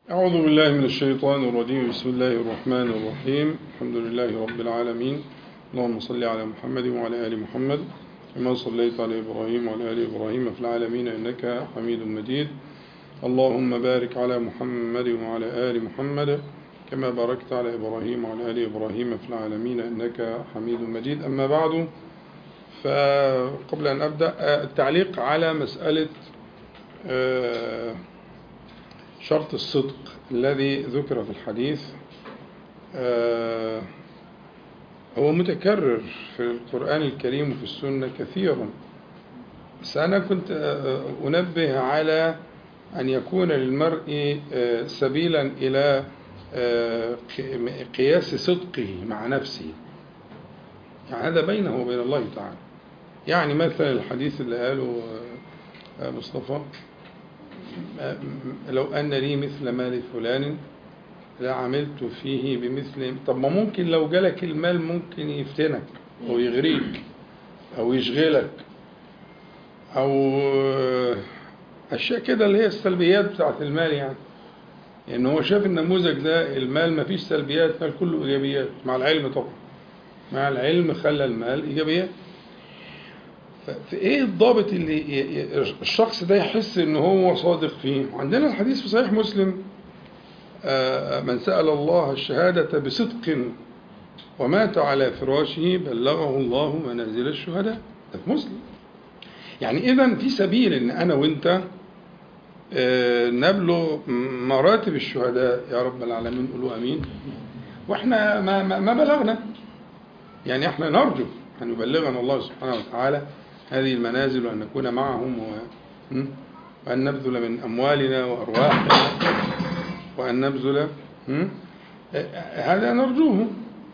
أعوذ بالله من الشيطان الرجيم بسم الله الرحمن الرحيم الحمد لله رب العالمين اللهم صل على محمد وعلى آل محمد كما صليت على إبراهيم وعلى آل إبراهيم في العالمين إنك حميد مجيد اللهم بارك على محمد وعلى آل محمد كما باركت على إبراهيم وعلى آل إبراهيم في العالمين إنك حميد مجيد أما بعد فقبل أن أبدأ التعليق على مسألة شرط الصدق الذي ذكر في الحديث هو متكرر في القرآن الكريم وفي السنة كثيرا بس أنا كنت أنبه على أن يكون للمرء سبيلا إلى قياس صدقه مع نفسه يعني هذا بينه وبين الله تعالى يعني مثلا الحديث اللي قاله مصطفى لو أن لي مثل مال فلان لعملت فيه بمثل طب ما ممكن لو جالك المال ممكن يفتنك أو يغريك أو يشغلك أو أشياء كده اللي هي السلبيات بتاعت المال يعني يعني هو شاف النموذج ده المال ما فيش سلبيات المال كله إيجابيات مع العلم طبعا مع العلم خلى المال إيجابيات في ايه الضابط اللي الشخص ده يحس ان هو صادق فيه عندنا الحديث في صحيح مسلم من سأل الله الشهادة بصدق ومات على فراشه بلغه الله منازل الشهداء ده في مسلم يعني اذا في سبيل ان انا وانت نبلغ مراتب الشهداء يا رب العالمين قولوا امين واحنا ما, ما, ما بلغنا يعني احنا نرجو ان يبلغنا الله سبحانه وتعالى هذه المنازل وأن نكون معهم و... وأن نبذل من أموالنا وأرواحنا وأن نبذل هذا نرجوه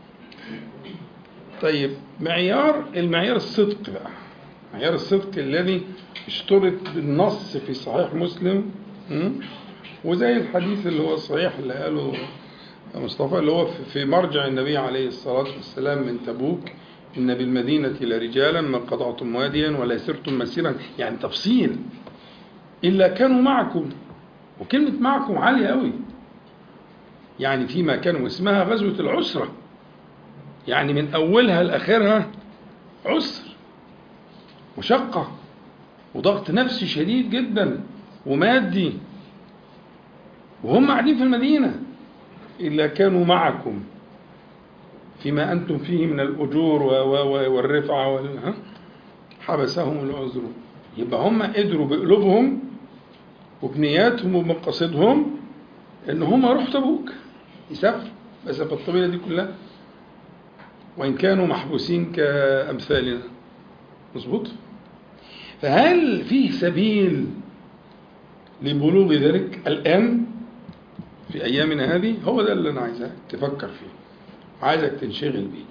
طيب معيار المعيار الصدق بقى معيار الصدق الذي اشترط بالنص في صحيح مسلم وزي الحديث اللي هو الصحيح اللي قاله مصطفى اللي هو في مرجع النبي عليه الصلاة والسلام من تبوك إن بالمدينة لرجالا ما قطعتم واديا ولا سرتم مسيرا يعني تفصيل إلا كانوا معكم وكلمة معكم عالية قوي يعني فيما كانوا اسمها غزوة العسرة يعني من أولها لآخرها عسر وشقة وضغط نفسي شديد جدا ومادي وهم قاعدين في المدينة إلا كانوا معكم فيما أنتم فيه من الأجور والرفعة حبسهم العذر يبقى هم قدروا بقلوبهم وبنياتهم ومقاصدهم إن هم يروحوا تبوك يسافروا مسافة الطويلة دي كلها وإن كانوا محبوسين كأمثالنا مظبوط فهل فيه سبيل لبلوغ ذلك الآن في أيامنا هذه هو ده اللي أنا عايزك تفكر فيه عايزك تنشغل بيه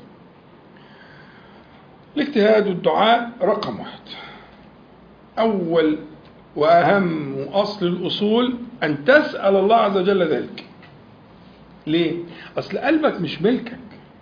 الاجتهاد والدعاء رقم واحد أول وأهم وأصل الأصول أن تسأل الله عز وجل ذلك ليه؟ أصل قلبك مش ملكك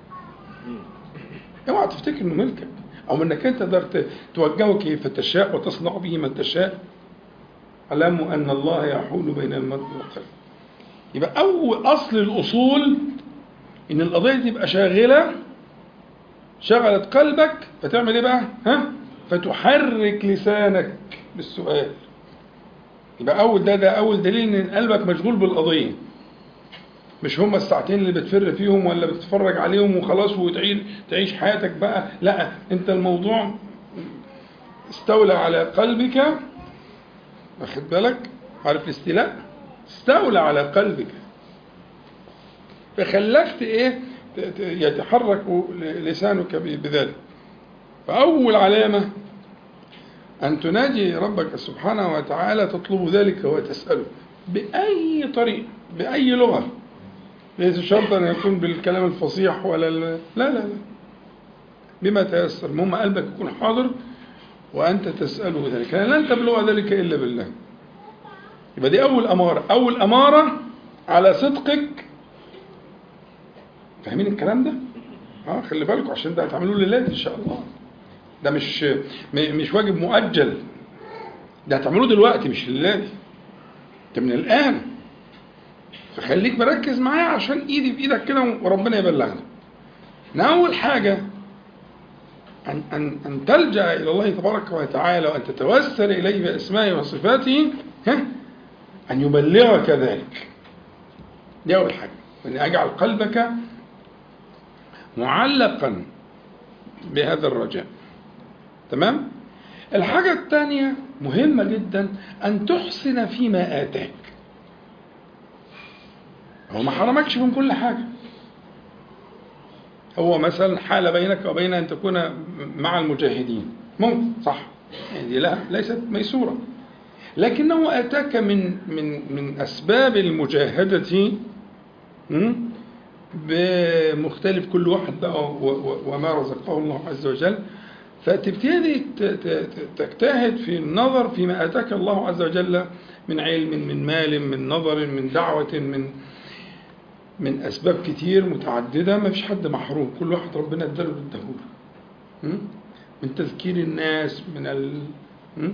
اوعى تفتكر انه ملكك او انك انت تقدر توجهه كيف تشاء وتصنع به ما تشاء اعلموا ان الله يحول بين المرء والقلب يبقى اول اصل الاصول ان القضيه دي تبقى شاغله شغلت قلبك فتعمل ايه بقى ها فتحرك لسانك بالسؤال يبقى اول ده ده اول دليل ان قلبك مشغول بالقضيه مش هما الساعتين اللي بتفر فيهم ولا بتتفرج عليهم وخلاص وتعيش تعيش حياتك بقى لا انت الموضوع استولى على قلبك واخد بالك عارف الاستيلاء استولى على قلبك فخلكت ايه يتحرك لسانك بذلك فأول علامة أن تناجي ربك سبحانه وتعالى تطلب ذلك وتسأله بأي طريق بأي لغة ليس شرطا أن يكون بالكلام الفصيح ولا لا لا لا بما تيسر المهم قلبك يكون حاضر وأنت تسأله ذلك لن تبلغ ذلك إلا بالله يبقى دي أول أمارة أول أمارة على صدقك فاهمين الكلام ده؟ اه خلي بالكم عشان ده هتعملوه لله ان شاء الله ده مش مش واجب مؤجل ده هتعملوه دلوقتي مش لله ده من الان خليك مركز معايا عشان ايدي في ايدك كده وربنا يبلغنا إن اول حاجه أن, أن, أن تلجأ إلى الله تبارك وتعالى وأن تتوسل إليه بأسمائه وصفاته ها أن يبلغك ذلك دي أول حاجة أن أجعل قلبك معلقا بهذا الرجاء تمام الحاجة الثانية مهمة جدا أن تحسن فيما آتاك هو ما حرمكش من كل حاجة هو مثلا حال بينك وبين أن تكون مع المجاهدين ممكن صح يعني لا ليست ميسورة لكنه آتاك من من من أسباب المجاهدة م? بمختلف كل واحد بقى و- و- وما رزقه الله عز وجل فتبتدي ت- ت- تجتهد في النظر فيما آتاك الله عز وجل من علم من مال من نظر من دعوة من من أسباب كتير متعددة ما فيش حد محروم كل واحد ربنا اداله اللي اداهوله م? من تذكير الناس من ال م?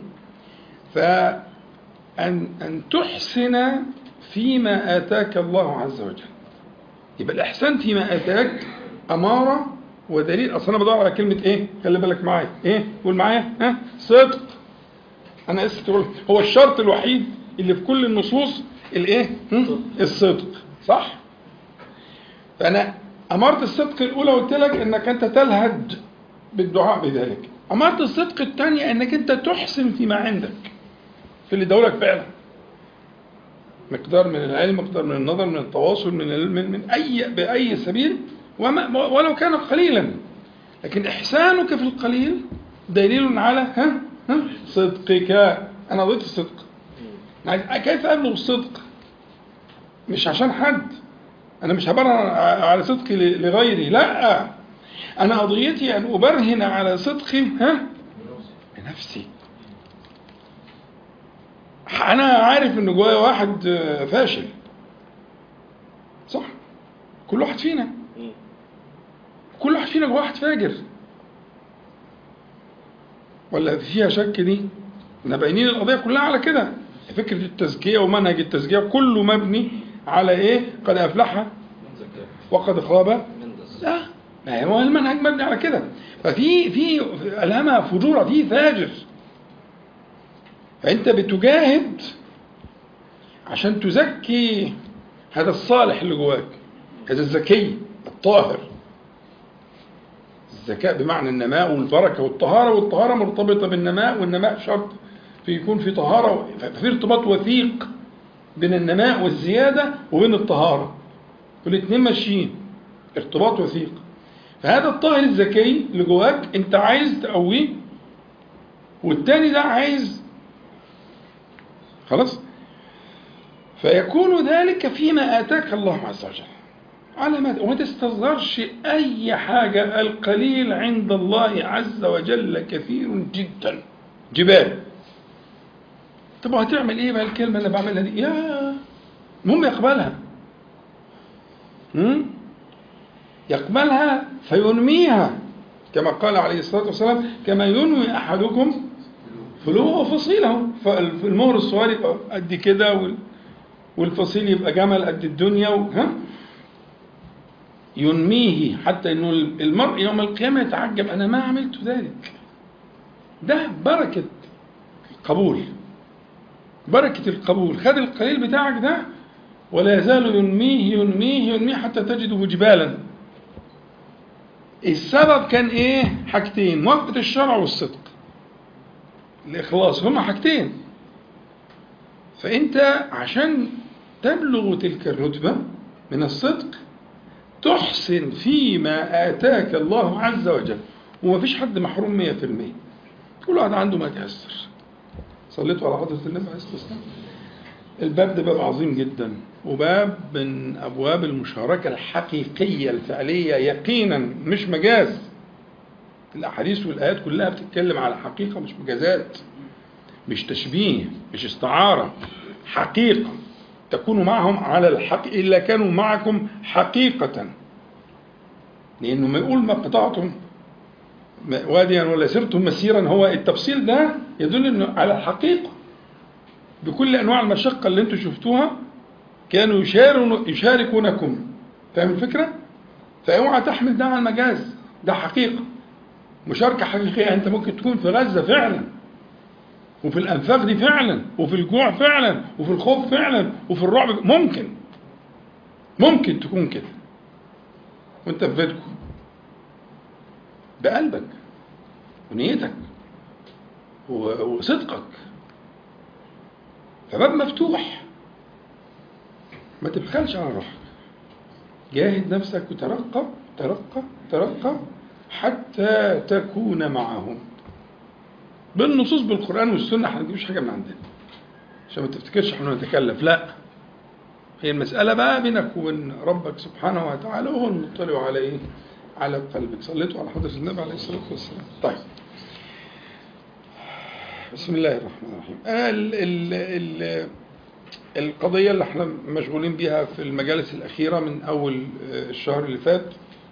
فأن أن تحسن فيما آتاك الله عز وجل يبقى الإحسان فيما آتاك أمارة ودليل أصل أنا بدور على كلمة إيه؟ خلي بالك معايا إيه؟ قول معايا ها؟ صدق أنا لسه تقول هو الشرط الوحيد اللي في كل النصوص الإيه؟ هم؟ الصدق صح؟ فأنا أمارة الصدق الأولى قلت لك إنك أنت تلهج بالدعاء بذلك أمارة الصدق الثانية إنك أنت تحسن فيما عندك في اللي دولك فعلا مقدار من العلم مقدار من النظر من التواصل من ال- من, من أي بأي سبيل وما ولو كان قليلا لكن إحسانك في القليل دليل على ها ها صدقك أنا ضد الصدق يعني كيف أبلغ الصدق مش عشان حد أنا مش هبرهن على صدقي ل- لغيري لا أنا قضيتي أن أبرهن على صدقي ها بنفسي أنا عارف إن جوايا واحد آه، فاشل صح كل واحد فينا كل واحد فينا جواه واحد فاجر ولا فيها شك دي احنا باينين القضيه كلها على كده فكره التزكيه ومنهج التزكيه كله مبني على ايه قد افلح وقد خاب لا ما هو المنهج مبني على كده ففي في الهمها فجوره في فاجر فانت بتجاهد عشان تزكي هذا الصالح اللي جواك هذا الذكي الطاهر الذكاء بمعنى النماء والبركه والطهاره والطهاره مرتبطه بالنماء والنماء شرط في يكون في طهاره ففي ارتباط وثيق بين النماء والزياده وبين الطهاره والاثنين ماشيين ارتباط وثيق فهذا الطاهر الذكي اللي جواك انت عايز تقويه والتاني ده عايز خلاص فيكون ذلك فيما آتاك الله عز وجل على ما وما تستصغرش أي حاجة القليل عند الله عز وجل كثير جدا جبال طب هتعمل ايه بقى الكلمة اللي بعملها دي يا المهم يقبلها مم؟ يقبلها فينميها كما قال عليه الصلاة والسلام كما ينوي أحدكم فلوه وفصيله فالمهر الصغير يبقى قد كده وال- والفصيل يبقى جمل قد الدنيا و... ها ينميه حتى انه المرء يوم القيامه يتعجب انا ما عملت ذلك ده بركه قبول بركه القبول خد القليل بتاعك ده ولا يزال ينميه ينميه ينميه حتى تجده جبالا السبب كان ايه حاجتين موافقه الشرع والصدق الإخلاص هما حاجتين فأنت عشان تبلغ تلك الرتبة من الصدق تحسن فيما آتاك الله عز وجل ومفيش حد محروم مية في المية كل واحد عنده ما تيسر صليتوا على حضرة النبي عليه الصلاة والسلام الباب ده باب عظيم جدا وباب من أبواب المشاركة الحقيقية الفعلية يقينا مش مجاز الأحاديث والآيات كلها بتتكلم على حقيقة مش مجازات مش تشبيه مش استعارة حقيقة تكونوا معهم على الحق إلا كانوا معكم حقيقة لأنه ما يقول ما قطعتم واديا ولا سرتم مسيرا هو التفصيل ده يدل انه على الحقيقة بكل أنواع المشقة اللي انتم شفتوها كانوا يشارون يشاركونكم فاهم الفكرة؟ فاوعى تحمل ده على المجاز ده حقيقة مشاركة حقيقية أنت ممكن تكون في غزة فعلا وفي الأنفاق دي فعلا وفي الجوع فعلا وفي الخوف فعلا وفي الرعب ممكن ممكن تكون كده وانت في بيتكم بقلبك ونيتك و- وصدقك فباب مفتوح ما تبخلش على روحك جاهد نفسك وترقى ترقى ترقى حتى تكون معهم بالنصوص بالقرآن والسنة احنا ما نجيبش حاجة من عندنا عشان ما تفتكرش احنا نتكلف لا هي المسألة بقى بينك وبين ربك سبحانه وتعالى وهو المطلع على ايه؟ على قلبك صليتوا على حضرة النبي عليه الصلاة والسلام طيب بسم الله الرحمن الرحيم ال ال ال القضية اللي احنا مشغولين بيها في المجالس الأخيرة من أول آه، الشهر اللي فات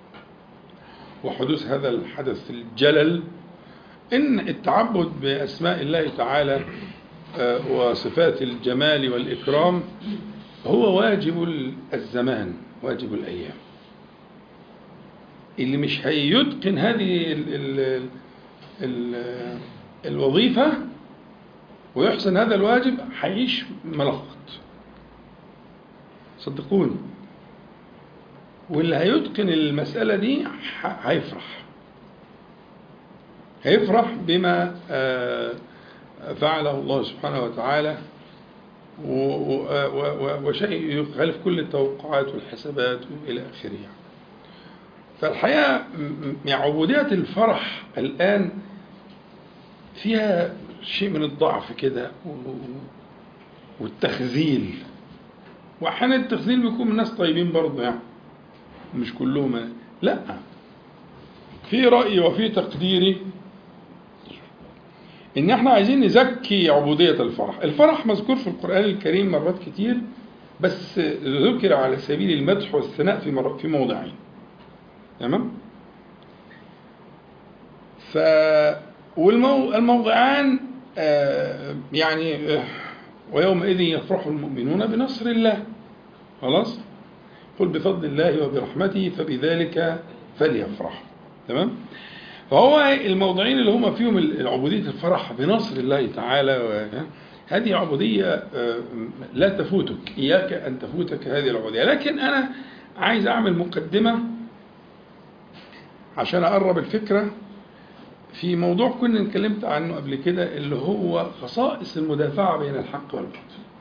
وحدوث هذا الحدث الجلل إن التعبد بأسماء الله تعالى آه، وصفات الجمال والإكرام هو واجب الزمان واجب الأيام اللي مش هيتقن هذه ال ال ال الوظيفة ويحسن هذا الواجب هيعيش ملخبط صدقوني واللي هيتقن المسألة دي ح- هيفرح هيفرح بما آه، فعله الله سبحانه وتعالى و- و- و- و- وشيء يخالف كل التوقعات والحسابات إلى آخره يعني. فالحقيقة م- م- عبودية الفرح الآن فيها شيء من الضعف كده و- و- والتخذيل وأحيانا التخذيل بيكون من ناس طيبين برضه يعني مش كلهم لا في رأيي وفي تقديري ان احنا عايزين نزكي عبودية الفرح الفرح مذكور في القرآن الكريم مرات كتير بس ذكر على سبيل المدح والثناء في مر... في موضعين تمام ف والمو... الموضعان آه يعني آه ويومئذ يفرح المؤمنون بنصر الله خلاص قل بفضل الله وبرحمته فبذلك فليفرحوا تمام فهو الموضعين اللي هم فيهم العبودية الفرح بنصر الله تعالى و... هذه عبودية آه، لا تفوتك إياك أن تفوتك هذه العبودية لكن أنا عايز أعمل مقدمة عشان أقرب الفكرة في موضوع كنا اتكلمت عنه قبل كده اللي هو خصائص المدافعة بين الحق والباطل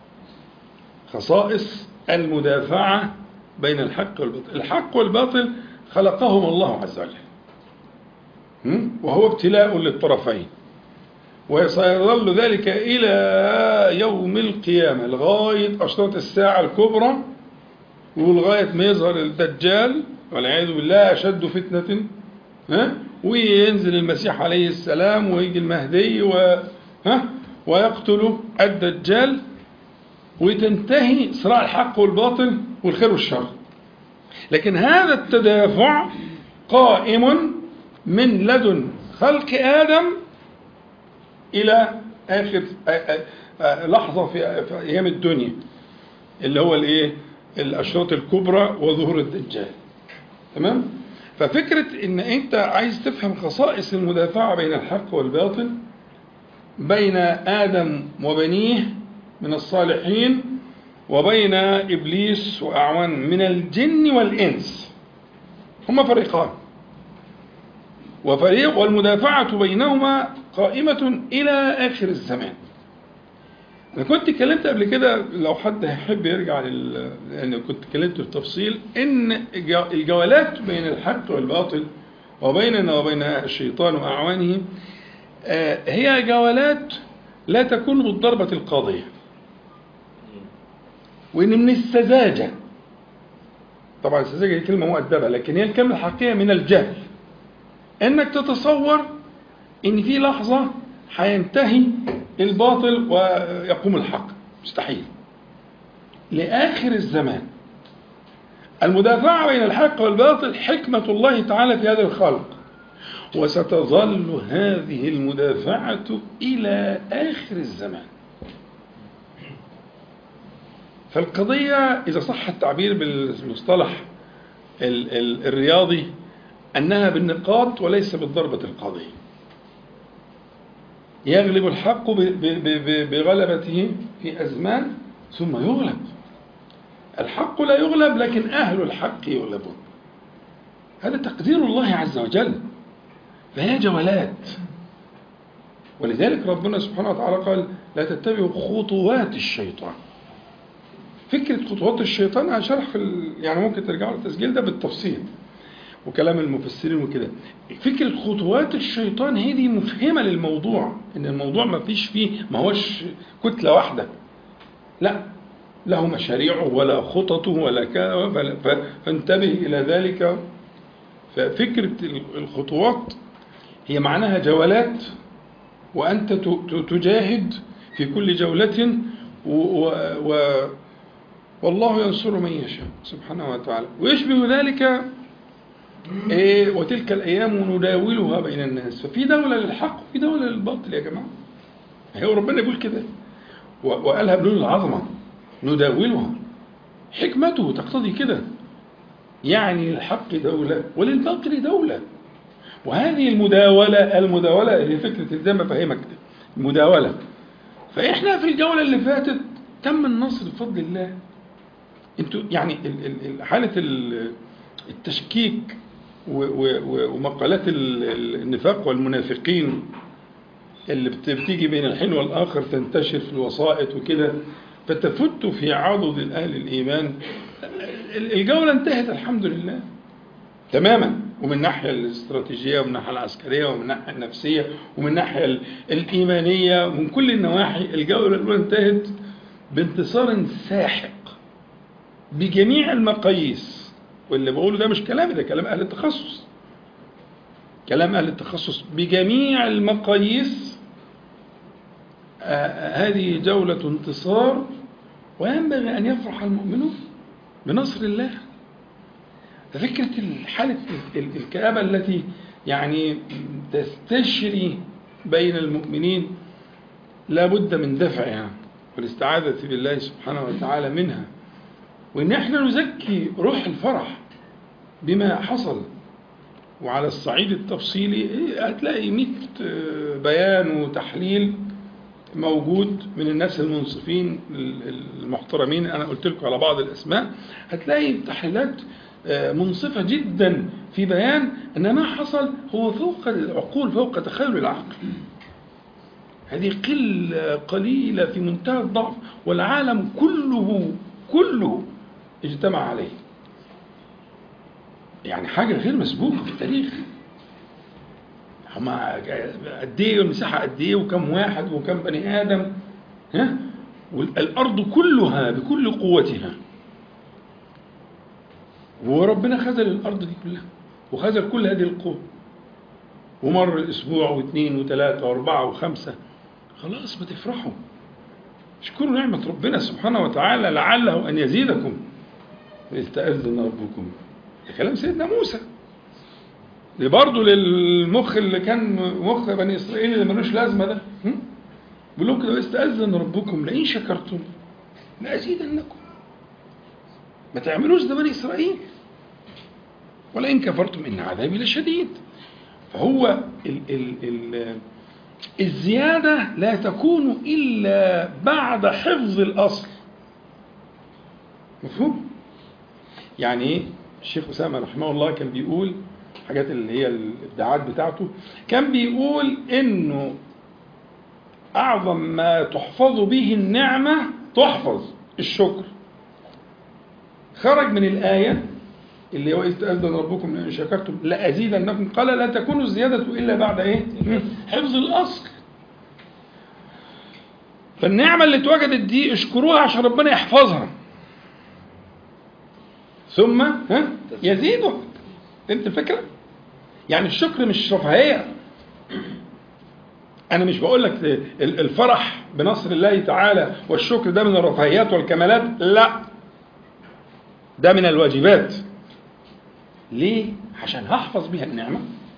خصائص المدافعة بين الحق والباطل الحق والباطل خلقهما الله عز وجل هم؟ وهو ابتلاء للطرفين وسيظل ذلك إلى يوم القيامة لغاية أشراط الساعة الكبرى ولغاية ما يظهر الدجال والعياذ بالله أشد فتنة ها وينزل المسيح عليه السلام ويجي المهدي و ها ويقتل الدجال وتنتهي صراع الحق والباطل والخير والشر لكن هذا التدافع قائم من لدن خلق آدم إلى آخر لحظة في في أيام الدنيا اللي هو الإيه؟ الأشراط الكبرى وظهور الدجال تمام؟ ففكرة إن أنت عايز تفهم خصائص المدافعة بين الحق والباطل بين آدم وبنيه من الصالحين وبين إبليس وأعوان من الجن والإنس هما فريقان وفريق والمدافعة بينهما قائمة إلى آخر الزمان أنا كنت اتكلمت قبل كده لو حد هيحب يرجع لل يعني كنت اتكلمت بالتفصيل إن الجولات بين الحق والباطل وبيننا وبين الشيطان وأعوانه هي جولات لا تكون بالضربة القاضية وإن من السذاجة طبعا السذاجة دي كلمة مؤدبة لكن هي الكلمة الحقيقية من الجهل انك تتصور ان في لحظة هينتهي الباطل ويقوم الحق مستحيل لآخر الزمان المدافعة بين الحق والباطل حكمة الله تعالى في هذا الخلق وستظل هذه المدافعة إلى آخر الزمان فالقضية إذا صح التعبير بالمصطلح ال- ال- الرياضي أنها بالنقاط وليس بالضربة القاضية يغلب الحق ب- ب- ب- بغلبته في أزمان ثم يغلب الحق لا يغلب لكن أهل الحق يغلبون هذا تقدير الله عز وجل فهي جولات ولذلك ربنا سبحانه وتعالى قال لا تتبعوا خطوات الشيطان فكرة خطوات الشيطان أنا شرح في ال... يعني ممكن ترجعوا للتسجيل ده بالتفصيل وكلام المفسرين وكده فكرة خطوات الشيطان هي دي مفهمة للموضوع إن الموضوع ما فيش فيه ما هوش كتلة واحدة لا له مشاريعه ولا خططه ولا كذا فلا- ف- فانتبه إلى ذلك ففكرة الخطوات هي معناها جولات وأنت ت- ت- تجاهد في كل جولة و و و والله ينصر من يشاء سبحانه وتعالى ويشبه ذلك إيه وتلك الأيام نداولها بين الناس ففي دولة للحق وفي دولة للباطل يا جماعة هو ربنا يقول كده و- وقالها بلون العظمة نداولها حكمته تقتضي كده يعني للحق دولة وللباطل دولة وهذه المداولة المداولة اللي هي فكرة زي ما فهمك كده المداولة فإحنا في الجولة اللي فاتت تم النصر بفضل الله انتوا يعني ال- ال- ال- حالة ال- التشكيك و- و- و- ومقالات ال- ال- النفاق والمنافقين اللي بت- بتيجي بين الحين والآخر تنتشر في الوسائط وكده فتفت في عضد أهل الإيمان ال- الجولة انتهت الحمد لله تماما ومن الناحية الاستراتيجية ومن الناحية العسكرية ومن الناحية النفسية ومن الناحية ال- الإيمانية ومن كل النواحي الجولة الأولى انتهت بانتصار ساحق بجميع المقاييس واللي بقوله ده مش كلامي ده كلام أهل التخصص كلام أهل التخصص بجميع المقاييس آه، هذه جولة انتصار وينبغي أن يفرح المؤمنون بنصر الله ففكرة حالة ال- الكآبة التي يعني تستشري بين المؤمنين لا بد من دفعها والاستعاذة بالله سبحانه وتعالى منها وإن احنا نزكي روح الفرح بما حصل وعلى الصعيد التفصيلي إيه، هتلاقي 100 بيان وتحليل موجود من الناس المنصفين المحترمين انا قلت لكم على بعض الاسماء هتلاقي تحليلات آه، منصفه جدا في بيان ان ما حصل هو فوق العقول فوق تخيل العقل هذه قله قليله في منتهى الضعف والعالم كله كله اجتمع عليه يعني حاجه غير مسبوقه في التاريخ هما قد ايه المساحه قد ايه وكم واحد وكم بني ادم ها والارض كلها بكل قوتها وربنا خذل الارض دي كلها وخذل كل هذه القوة ومر اسبوع واثنين وثلاثة واربعة وخمسة خلاص ما تفرحوا اشكروا نعمة ربنا سبحانه وتعالى لعله ان يزيدكم إذ تأذن ربكم ده كلام سيدنا موسى اللي برضه للمخ اللي كان مخ بني اسرائيل اللي ملوش لازمه ده هم؟ بيقول لهم كده استاذن ربكم لئن شكرتم لازيدنكم ما تعملوش ده بني اسرائيل ولئن كفرتم ان عذابي لشديد فهو ال ال ال الزياده لا تكون الا بعد حفظ الاصل مفهوم يعني ايه الشيخ اسامه رحمه الله كان بيقول الحاجات اللي هي الابداعات بتاعته كان بيقول انه اعظم ما تحفظ به النعمه تحفظ الشكر خرج من الايه اللي هو اذ تاذن ربكم لئن شكرتم لازيدنكم قال لا تكون الزياده الا بعد ايه؟ حفظ الاصل فالنعمه اللي اتوجدت دي اشكروها عشان ربنا يحفظها ثم ها يزيدها انت الفكره؟ يعني الشكر مش رفاهيه انا مش بقول لك الفرح بنصر الله تعالى والشكر ده من الرفاهيات والكمالات لا ده من الواجبات ليه عشان هحفظ بها النعمه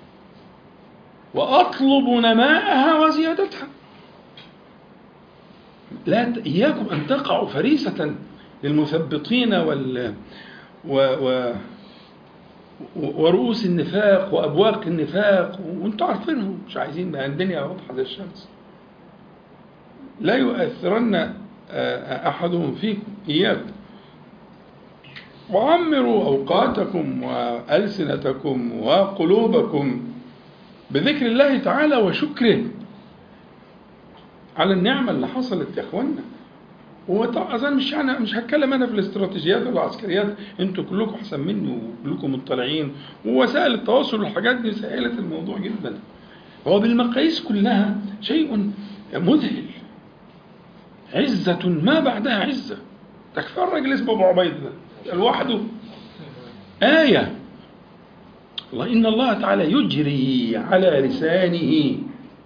واطلب نماءها وزيادتها لا ت... اياكم ان تقعوا فريسه للمثبطين وال و... و... ورؤوس النفاق وابواق النفاق وانتم عارفينهم مش عايزين بقى الدنيا واضحه زي الشمس لا يؤثرن احدهم فيكم اياكم وعمروا اوقاتكم والسنتكم وقلوبكم بذكر الله تعالى وشكره على النعمه اللي حصلت يا اخوانا وطبعا مش يعني مش هتكلم انا في الاستراتيجيات والعسكريات انتوا كلكم احسن مني وكلكم مطلعين ووسائل التواصل والحاجات دي سهلت الموضوع جدا هو بالمقاييس كلها شيء مذهل عزة ما بعدها عزة تكفى الراجل اسمه ابو عبيد ده لوحده آية الله إن الله تعالى يجري على لسانه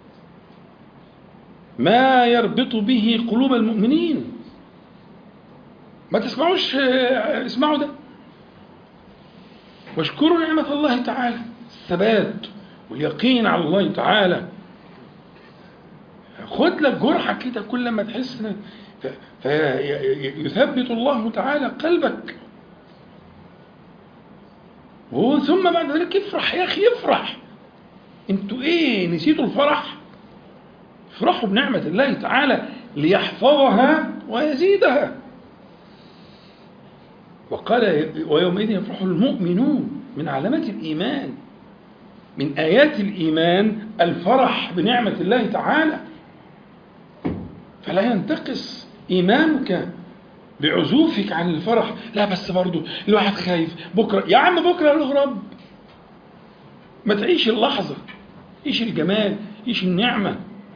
ما يربط به قلوب المؤمنين ما تسمعوش اسمعوا ده واشكروا نعمة الله تعالى الثبات واليقين على الله تعالى خد لك جرعة كده كل ما تحس فيثبت الله تعالى قلبك ثم بعد ذلك افرح يا اخي افرح انتوا ايه نسيتوا الفرح افرحوا بنعمة الله تعالى ليحفظها ويزيدها وقال ويومئذ يفرح المؤمنون من علامات الإيمان من آيات الإيمان الفرح بنعمة الله تعالى فلا ينتقص إيمانك بعزوفك عن الفرح لا بس برضه الواحد خايف بكرة يا عم بكرة له رب ما تعيش اللحظة عيش الجمال عيش النعمة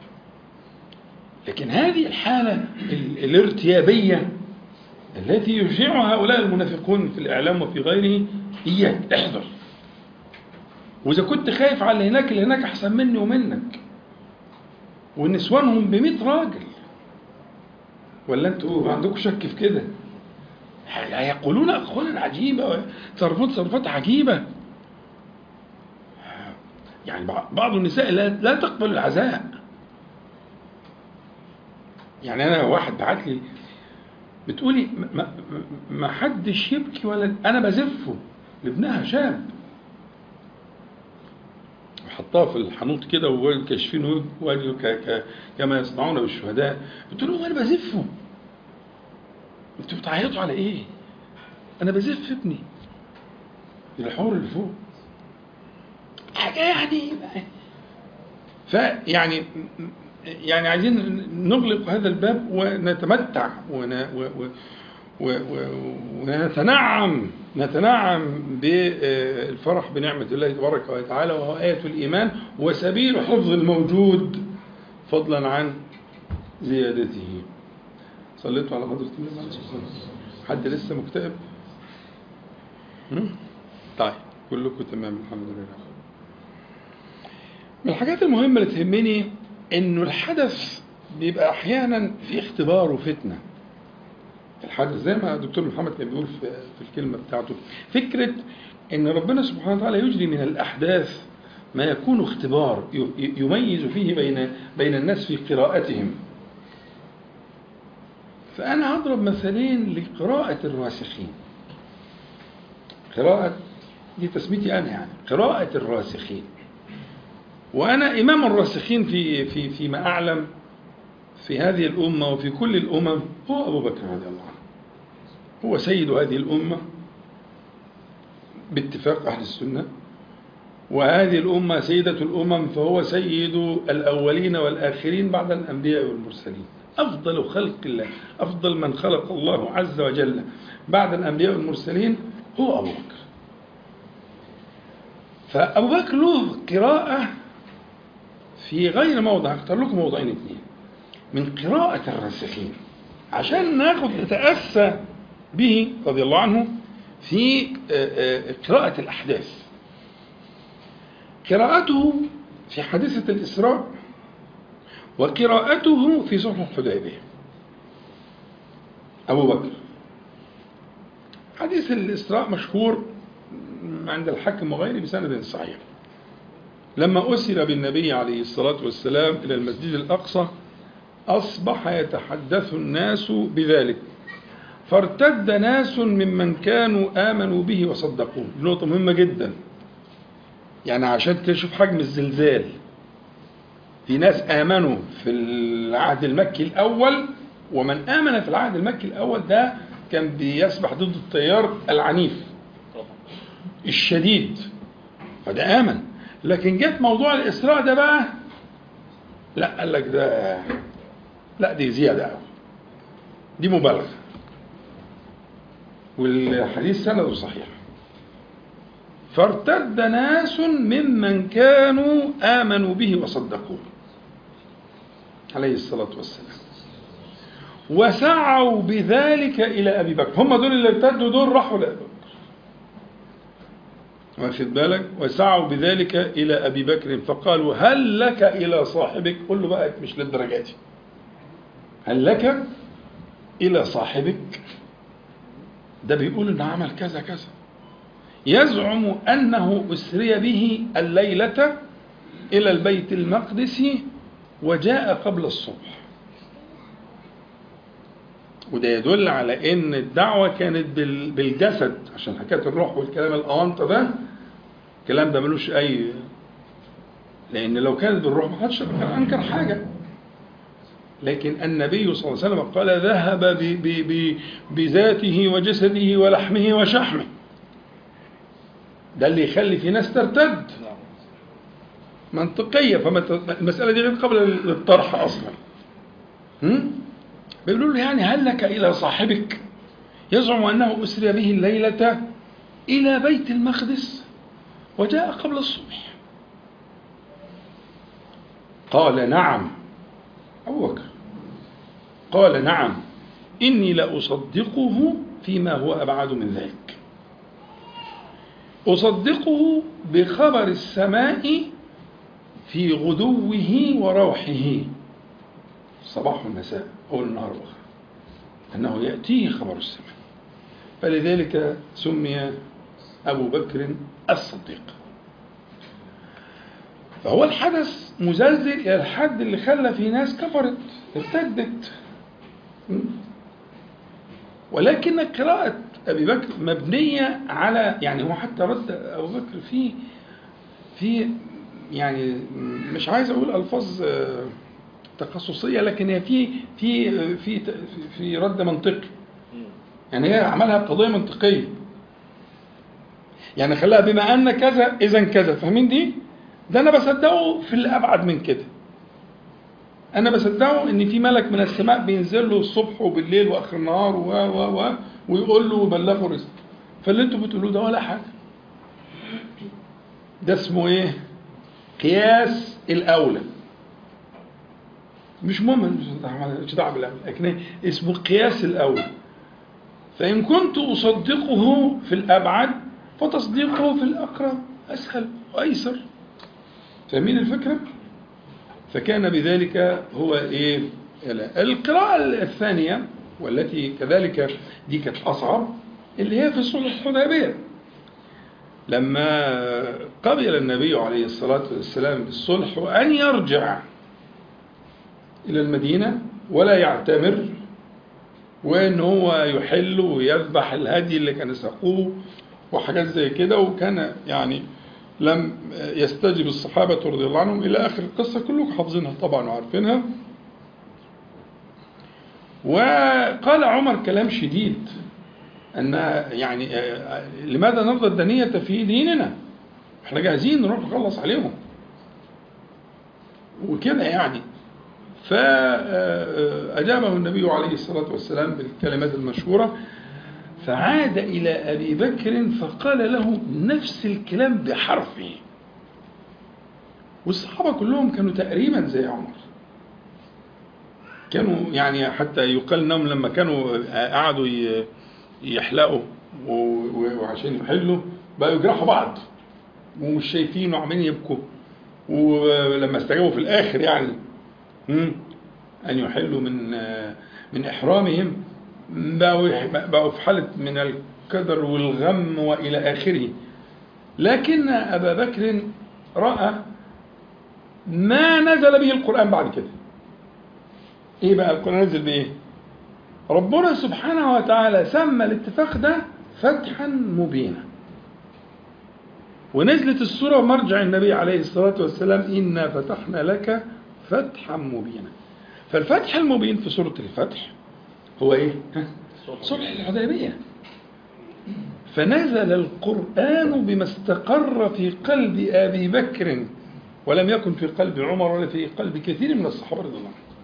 لكن هذه الحالة الارتيابية التي يشيعها هؤلاء المنافقون في الإعلام وفي غيره إياك احذر وإذا كنت خايف على اللي هناك اللي هناك أحسن مني ومنك ونسوانهم بمئة راجل ولا انتوا عندكم شك في كده يقولون أقوالا عجيبة تصرفات تصرفات عجيبة يعني بعض النساء لا, لا تقبل العزاء يعني أنا واحد بعت لي بتقولي ما, ما حدش يبكي ولا أنا بزفه لابنها شاب حطاه في الحنوط كده وكاشفين وجهه كما يصنعون بالشهداء قلت لهم انا بزفه انتوا بتعيطوا على ايه؟ انا بزف ابني الحور اللي فوق حاجه يعني فيعني يعني عايزين نغلق هذا الباب ونتمتع ون و و و ونتنعم نتنعم بالفرح بنعمة الله تبارك وتعالى وهو آية الإيمان وسبيل حفظ الموجود فضلا عن زيادته صليتوا على حضرة النبي حد لسه مكتئب طيب كلكم تمام الحمد لله من الحاجات المهمة اللي تهمني انه الحدث بيبقى احيانا في اختبار وفتنه الحدث زي ما الدكتور محمد كان بيقول في, في الكلمه بتاعته فكره ان ربنا سبحانه وتعالى يجري من الاحداث ما يكون اختبار يميز فيه بين بين الناس في قراءتهم فانا هضرب مثالين لقراءه الراسخين قراءه دي تسميتي انا يعني قراءه الراسخين وأنا إمام الراسخين في في فيما أعلم في هذه الأمة وفي كل الأمم هو أبو بكر رضي الله عنه هو سيد هذه الأمة باتفاق أهل السنة وهذه الأمة سيدة الأمم فهو سيد الأولين والآخرين بعد الأنبياء والمرسلين أفضل خلق الله أفضل من خلق الله عز وجل بعد الأنبياء والمرسلين هو أبو بكر فأبو بكر له قراءة في غير موضع هختار لكم موضعين اثنين من قراءة الراسخين عشان ناخد نتأسى به رضي الله عنه في قراءة الأحداث قراءته في حادثة الإسراء وقراءته في صلح الحديبية أبو بكر حديث الإسراء مشهور عند الحاكم وغيره بسند صحيح لما أسر بالنبي عليه الصلاة والسلام إلى المسجد الأقصى أصبح يتحدث الناس بذلك فارتد ناس ممن كانوا آمنوا به وصدقوه دي نقطة مهمة جدا يعني عشان تشوف حجم الزلزال في ناس آمنوا في العهد المكي الأول ومن آمن في العهد المكي الأول ده كان بيسبح ضد التيار العنيف الشديد فده آمن لكن جت موضوع الإسراء ده بقى لا قال لك ده لا دي زيادة أوي دي مبالغة والحديث سنده صحيح فارتد ناس ممن كانوا آمنوا به وصدقوه عليه الصلاة والسلام وسعوا بذلك إلى أبي بكر هم دول اللي ارتدوا دول راحوا لأبي بكر واخد بالك وسعوا بذلك إلى أبي بكر فقالوا هل لك إلى صاحبك قل له بقى مش للدرجة دي هل لك إلى صاحبك ده بيقول إنه عمل كذا كذا يزعم أنه أسري به الليلة إلى البيت المقدس وجاء قبل الصبح وده يدل على ان الدعوه كانت بال- بالجسد عشان حكايه الروح والكلام الاونطه ده الكلام ده ملوش اي لان لو كانت بالروح ما حدش كان انكر حاجه لكن النبي صلى الله عليه وسلم قال ذهب ب- ب- ب- بذاته وجسده ولحمه وشحمه ده اللي يخلي في ناس ترتد منطقيه فالمساله دي غير قبل للطرح اصلا هم؟ بيقولوا له يعني هل لك إلى صاحبك يزعم أنه أسري به الليلة إلى بيت المقدس وجاء قبل الصبح قال نعم أبو بكر قال نعم إني لأصدقه فيما هو أبعد من ذلك أصدقه بخبر السماء في غدوه وروحه صباح والمساء أو النهار الآخر أنه يأتيه خبر السماء فلذلك سمي أبو بكر الصديق فهو الحدث مزلزل إلى الحد اللي خلى في ناس كفرت ارتدت م? ولكن قراءة أبي بكر مبنية على يعني هو حتى رد أبو بكر في في يعني مش عايز أقول ألفاظ آه، تخصصيه لكن هي في في في في رد منطقي يعني هي عملها بقضيه منطقيه يعني خلاها بما ان كذا اذا كذا فاهمين دي ده انا بصدقه في اللي ابعد من كده انا بصدقه ان في ملك من السماء بينزل له الصبح وبالليل واخر النهار و و و ويقول له بلغه رزق فاللي انتوا بتقولوه ده ولا حاجه ده اسمه ايه قياس الاولى مش مهم مش دعوه بالاول لكن اسمه قياس الاول فان كنت اصدقه في الابعد فتصديقه في الاقرب اسهل وايسر فاهمين الفكره فكان بذلك هو ايه القراءه الثانيه والتي كذلك دي كانت اصعب اللي هي في صلح الحديبيه لما قبل النبي عليه الصلاه والسلام بالصلح وان يرجع إلى المدينة ولا يعتمر وإن هو يحل ويذبح الهدي اللي كان ساقوه وحاجات زي كده وكان يعني لم يستجب الصحابة رضي الله عنهم إلى آخر القصة كلكم حافظينها طبعا وعارفينها وقال عمر كلام شديد أن يعني لماذا نرضى الدنية في ديننا احنا جاهزين نروح نخلص عليهم وكده يعني فأجابه النبي عليه الصلاة والسلام بالكلمات المشهورة فعاد إلى أبي بكر فقال له نفس الكلام بحرفه والصحابة كلهم كانوا تقريبا زي عمر كانوا يعني حتى يقال انهم لما كانوا قعدوا يحلقوا وعشان يحلوا بقوا يجرحوا بعض ومش شايفين وعمالين يبكوا ولما استجابوا في الاخر يعني أن يحلوا من من إحرامهم بقوا بقوا في حالة من الكدر والغم وإلى آخره لكن أبا بكر رأى ما نزل به القرآن بعد كده إيه بقى القرآن نزل بإيه؟ ربنا سبحانه وتعالى سمى الاتفاق ده فتحا مبينا ونزلت السورة مرجع النبي عليه الصلاة والسلام إنا فتحنا لك فتحا مبينا فالفتح المبين في سورة الفتح هو إيه؟ ها؟ صلح الحديبية فنزل القرآن بما استقر في قلب أبي بكر ولم يكن في قلب عمر ولا في قلب كثير من الصحابة رضي الله عنهم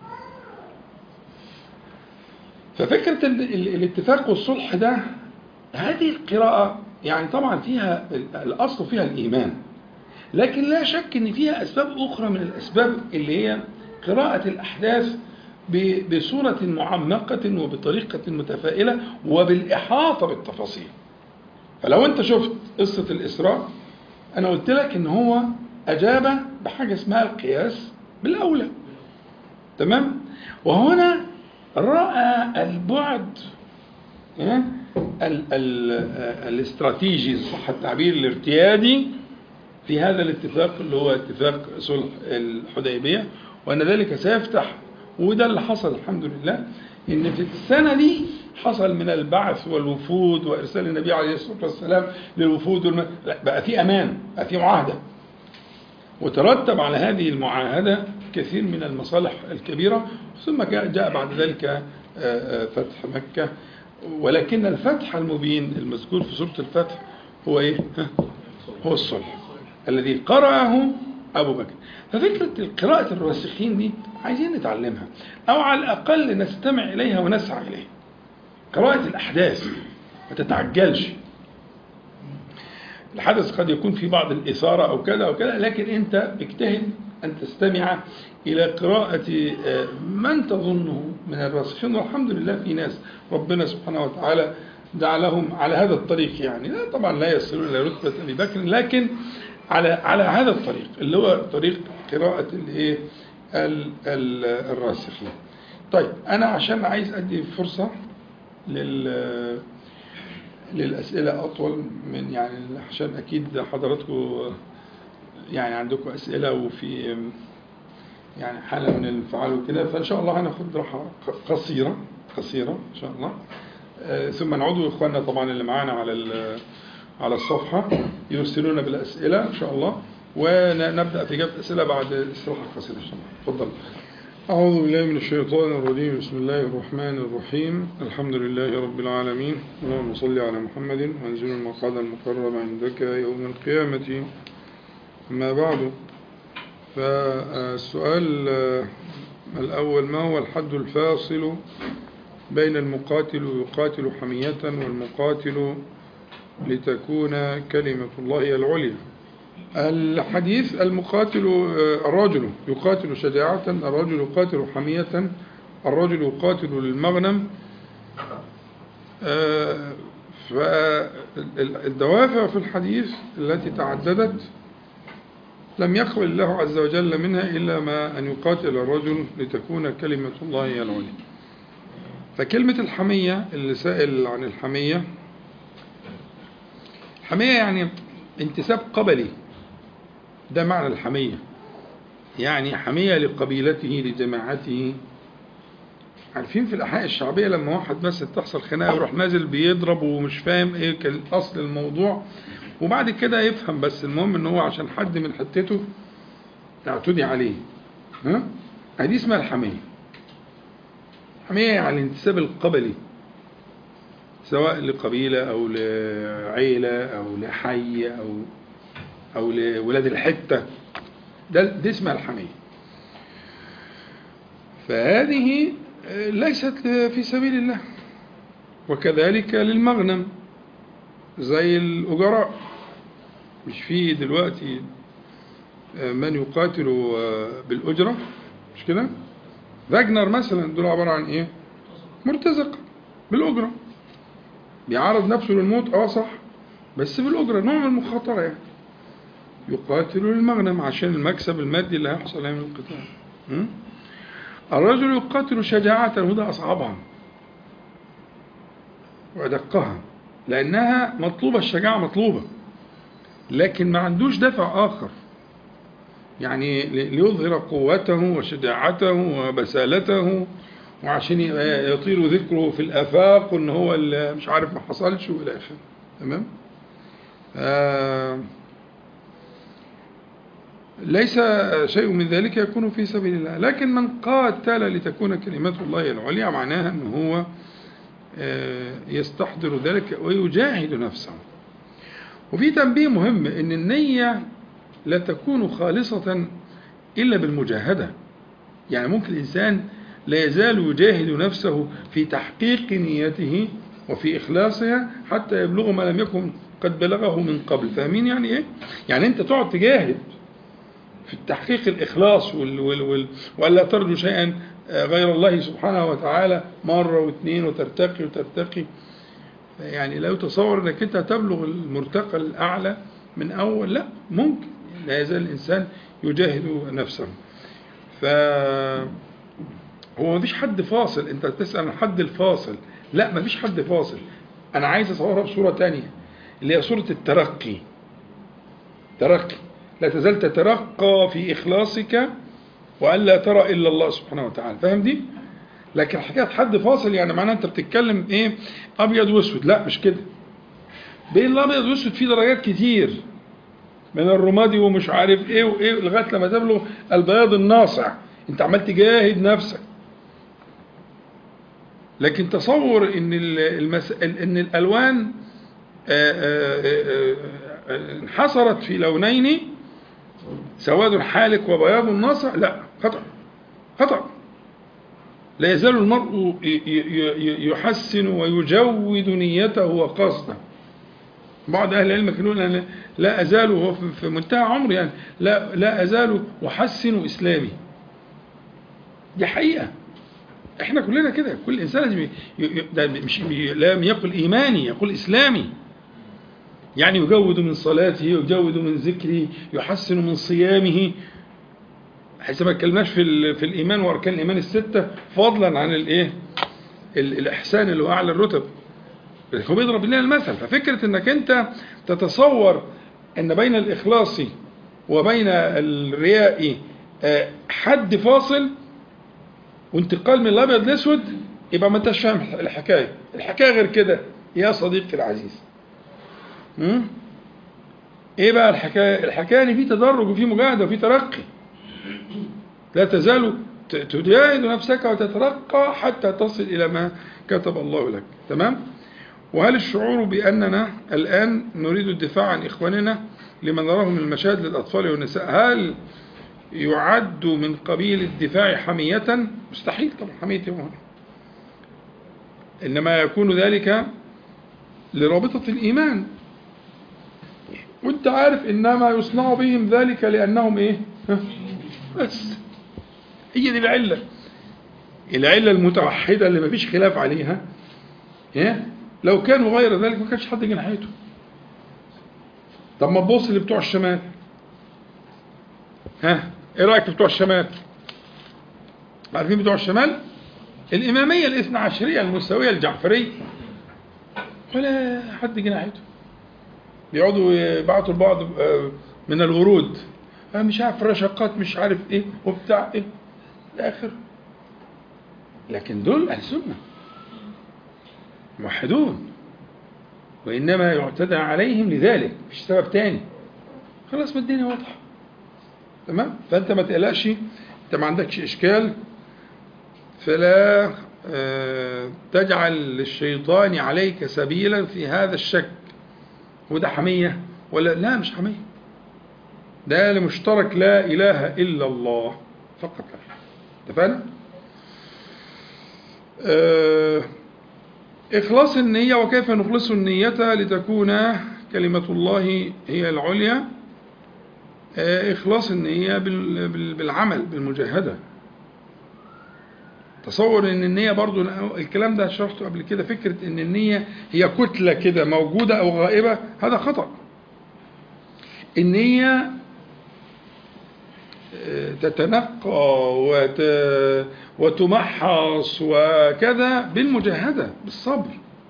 ففكرة ال- ال- الاتفاق والصلح ده هذه القراءة يعني طبعا فيها ال- الأصل فيها الإيمان لكن لا شك أن فيها أسباب أخرى من الأسباب اللي هي قراءة الأحداث ب- بصورة معمقة وبطريقة متفائلة وبالإحاطة بالتفاصيل فلو أنت شفت قصة الإسراء أنا قلت لك إن هو أجاب بحاجة اسمها القياس بالأولى تمام وهنا رأى البعد ها؟ ال ال الاستراتيجي صح التعبير الارتيادي في هذا الاتفاق اللي هو اتفاق صلح الحديبية وأن ذلك سيفتح وده اللي حصل الحمد لله إن في السنة دي حصل من البعث والوفود وإرسال النبي عليه الصلاة والسلام للوفود والم... لا بقى في أمان بقى في معاهدة وترتب على هذه المعاهدة كثير من المصالح الكبيرة ثم جاء جاء بعد ذلك آه، آه، فتح مكة ولكن الفتح المبين المذكور في سورة الفتح هو إيه؟ ها؟ هو الصلح الذي قرأه أبو بكر ففكرة قراءة الراسخين دي عايزين نتعلمها أو على الأقل نستمع إليها ونسعى إليها قراءة الأحداث ما تتعجلش الحدث قد يكون في بعض الإثارة أو كذا أو كذا لكن أنت اجتهد أن تستمع إلى قراءة آه، من تظنه من الراسخين والحمد لله في ناس ربنا سبحانه وتعالى جعلهم على هذا الطريق يعني لا طبعا لا يصلون إلى رتبة أبي بكر لكن على على هذا الطريق اللي هو طريق قراءة الإيه ال- ال- الراسخين. طيب أنا عشان عايز أدي فرصة لل للأسئلة أطول من يعني عشان أكيد حضراتكم يعني عندكم أسئلة وفي يعني حالة من الانفعال وكده فإن شاء الله هناخد راحة قصيرة قصيرة إن شاء الله آه، ثم نعود إخواننا طبعا اللي معانا على ال- على الصفحة يرسلون بالأسئلة إن شاء الله ونبدأ في إجابة الأسئلة بعد الاستراحة القصيرة إن شاء الله تفضل أعوذ بالله من الشيطان الرجيم بسم الله الرحمن الرحيم الحمد لله رب العالمين اللهم صل على محمد وانزل المقعد المكرم عندك يوم القيامة أما بعد فالسؤال آه، الأول ما هو الحد الفاصل بين المقاتل يقاتل حمية والمقاتل لتكون كلمة الله هي العليا الحديث المقاتل آه، الرجل يقاتل شجاعة الرجل يقاتل حمية الرجل يقاتل للمغنم آه، فالدوافع في الحديث التي تعددت لم يقبل الله عز وجل منها إلا ما أن يقاتل الرجل لتكون كلمة الله هي العليا فكلمة الحمية اللي سائل عن الحمية الحمية يعني انتساب قبلي ده معنى الحمية يعني حمية لقبيلته لجماعته عارفين في الأحياء الشعبية لما واحد مثلا تحصل خناقة يروح نازل بيضرب ومش فاهم ايه كان أصل الموضوع وبعد كده يفهم بس المهم ان هو عشان حد من حتته تعتدي عليه ها دي اسمها الحمية الحمية يعني الانتساب القبلي سواء لقبيلة أو لعيلة أو لحي أو أو لولاد الحتة ده دي اسمها الحمية فهذه ليست في سبيل الله وكذلك للمغنم زي الأجراء مش في دلوقتي من يقاتل بالأجرة مش كده فاجنر مثلا دول عبارة عن ايه مرتزقة بالأجرة بيعرض نفسه للموت اه صح بس بالأجرة نوع من المخاطرة يعني يقاتل للمغنم عشان المكسب المادي اللي هيحصل من القتال م? الرجل يقاتل شجاعة وده أصعبها وأدقها لأنها مطلوبة الشجاعة مطلوبة لكن ما عندوش دافع آخر يعني ليظهر قوته وشجاعته وبسالته وعشان يبقى يطير ذكره في الآفاق وإن هو اللي مش عارف ما حصلش وإلى آخره تمام آه ليس شيء من ذلك يكون في سبيل الله لكن من قاتل لتكون كلمة الله العليا معناها أنه هو آه، يستحضر ذلك ويجاهد نفسه وفي تنبيه مهم أن النية لا تكون خالصة إلا بالمجاهدة يعني ممكن الإنسان لا يزال يجاهد نفسه في تحقيق نيته وفي إخلاصها حتى يبلغ ما لم يكن قد بلغه من قبل فاهمين يعني إيه؟ يعني أنت تقعد تجاهد في التحقيق الإخلاص وال وال وال وألا ترجو شيئا غير الله سبحانه وتعالى مرة واثنين وترتقي وترتقي يعني لا يتصور أنك أنت تبلغ المرتقى الأعلى من أول لا ممكن لا يزال الإنسان يجاهد نفسه ف هو مفيش حد فاصل انت تسأل عن حد الفاصل لا مفيش حد فاصل انا عايز اصورها بصورة تانية اللي هي صورة الترقي ترقي لا تزال تترقى في إخلاصك وألا ترى إلا الله سبحانه وتعالى فاهم دي؟ لكن حكاية حد فاصل يعني معناها أنت بتتكلم إيه أبيض وأسود لا مش كده بين الأبيض والأسود في درجات كتير من الرمادي ومش عارف إيه وإيه لغاية لما تبلغ البياض الناصع أنت عمال تجاهد نفسك لكن تصور ان المس... ان الالوان انحصرت في لونين سواد حالك وبياض ناصع لا خطأ خطأ لا يزال المرء يحسن ويجود نيته وقصده بعض أهل العلم يقولون أنا لا أزال وهو في منتهى عمري يعني لا لا أزال أحسن إسلامي دي حقيقة احنا كلنا كده كل انسان لازم ده مش لم يقل ايماني يقول اسلامي يعني يجود من صلاته يجود من ذكره يحسن من صيامه حيث ما اتكلمناش في في الايمان واركان الايمان السته فضلا عن الايه الاحسان اللي هو اعلى الرتب هو بيضرب لنا المثل ففكره انك انت تتصور ان بين الاخلاص وبين الرياء حد فاصل وانتقال من الابيض للاسود يبقى ما انتش فاهم الحكايه الحكايه غير كده يا صديقي العزيز امم ايه بقى الحكايه الحكايه ان في تدرج وفي مجاهده وفي ترقي لا تزال تجاهد نفسك وتترقى حتى تصل الى ما كتب الله لك تمام وهل الشعور باننا الان نريد الدفاع عن اخواننا لما نراه من المشاهد للاطفال والنساء هل يعد من قبيل الدفاع حمية مستحيل طبعا حمية يوم إنما يكون ذلك لرابطة الإيمان وانت عارف إنما يصنع بهم ذلك لأنهم إيه بس هي دي العلة العلة المتوحدة اللي مفيش خلاف عليها إيه؟ لو كانوا غير ذلك ما كانش حد جناحيته طب ما تبص اللي بتوع الشمال ها ايه رايك في بتوع الشمال عارفين بتوع الشمال الاماميه الاثنى عشريه المستويه الجعفريه ولا حد جناحته بيقعدوا يبعتوا لبعض من الورود مش عارف رشقات مش عارف ايه وبتاع ايه الاخر لكن دول اهل سنه موحدون وانما يعتدى عليهم لذلك مش سبب تاني خلاص ما الدنيا واضحه تمام فانت ما تقلقش انت ما عندكش اشكال فلا تجعل للشيطان عليك سبيلا في هذا الشك وده حمية ولا لا مش حمية ده لمشترك لا إله إلا الله فقط لا اتفقنا إخلاص النية وكيف نخلص النية لتكون كلمة الله هي العليا إخلاص النية بالعمل بالمجاهدة تصور ان النية برضو الكلام ده شرحته قبل كده فكرة ان النية هي كتلة كده موجودة او غائبة هذا خطأ النية تتنقى وت... وتمحص وكذا بالمجاهدة بالصبر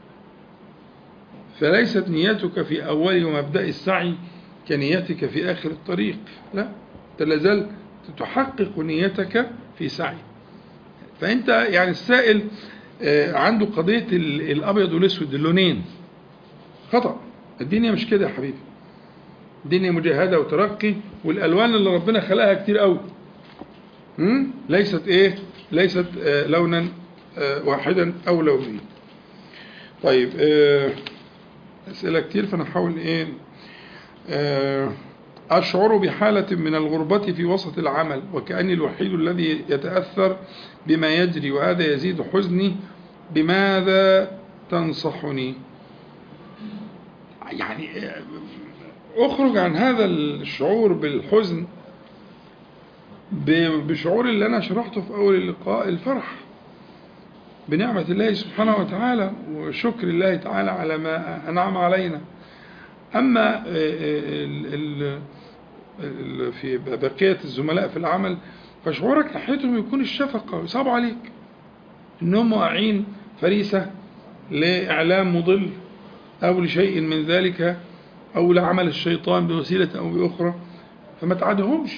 فليست نيتك في أول ومبدأ السعي كنيتك في آخر الطريق لا أنت لازال تحقق نيتك في سعي فانت يعني السائل آه، عنده قضيه ال- الابيض والاسود اللونين خطا الدنيا مش كده يا حبيبي الدنيا مجاهده وترقي والالوان اللي ربنا خلقها كتير قوي مم؟ ليست ايه ليست آه، لونا آه، واحدا او لونين طيب آه، اسئله كتير فانا هحاول ايه آه، أشعر بحالة من الغربة في وسط العمل وكأني الوحيد الذي يتأثر بما يجري وهذا يزيد حزني بماذا تنصحني يعني آه، أخرج عن هذا الشعور بالحزن ب- بشعور اللي أنا شرحته في أول اللقاء الفرح بنعمة الله سبحانه وتعالى وشكر الله تعالى على ما أنعم علينا أما آه، آه، ال- ال- ال- في بقية الزملاء في العمل فشعورك ناحيتهم يكون الشفقة ويصعبوا عليك إنهم واقعين فريسة لإعلام مضل أو لشيء من ذلك أو لعمل الشيطان بوسيلة أو بأخرى فما تعادهمش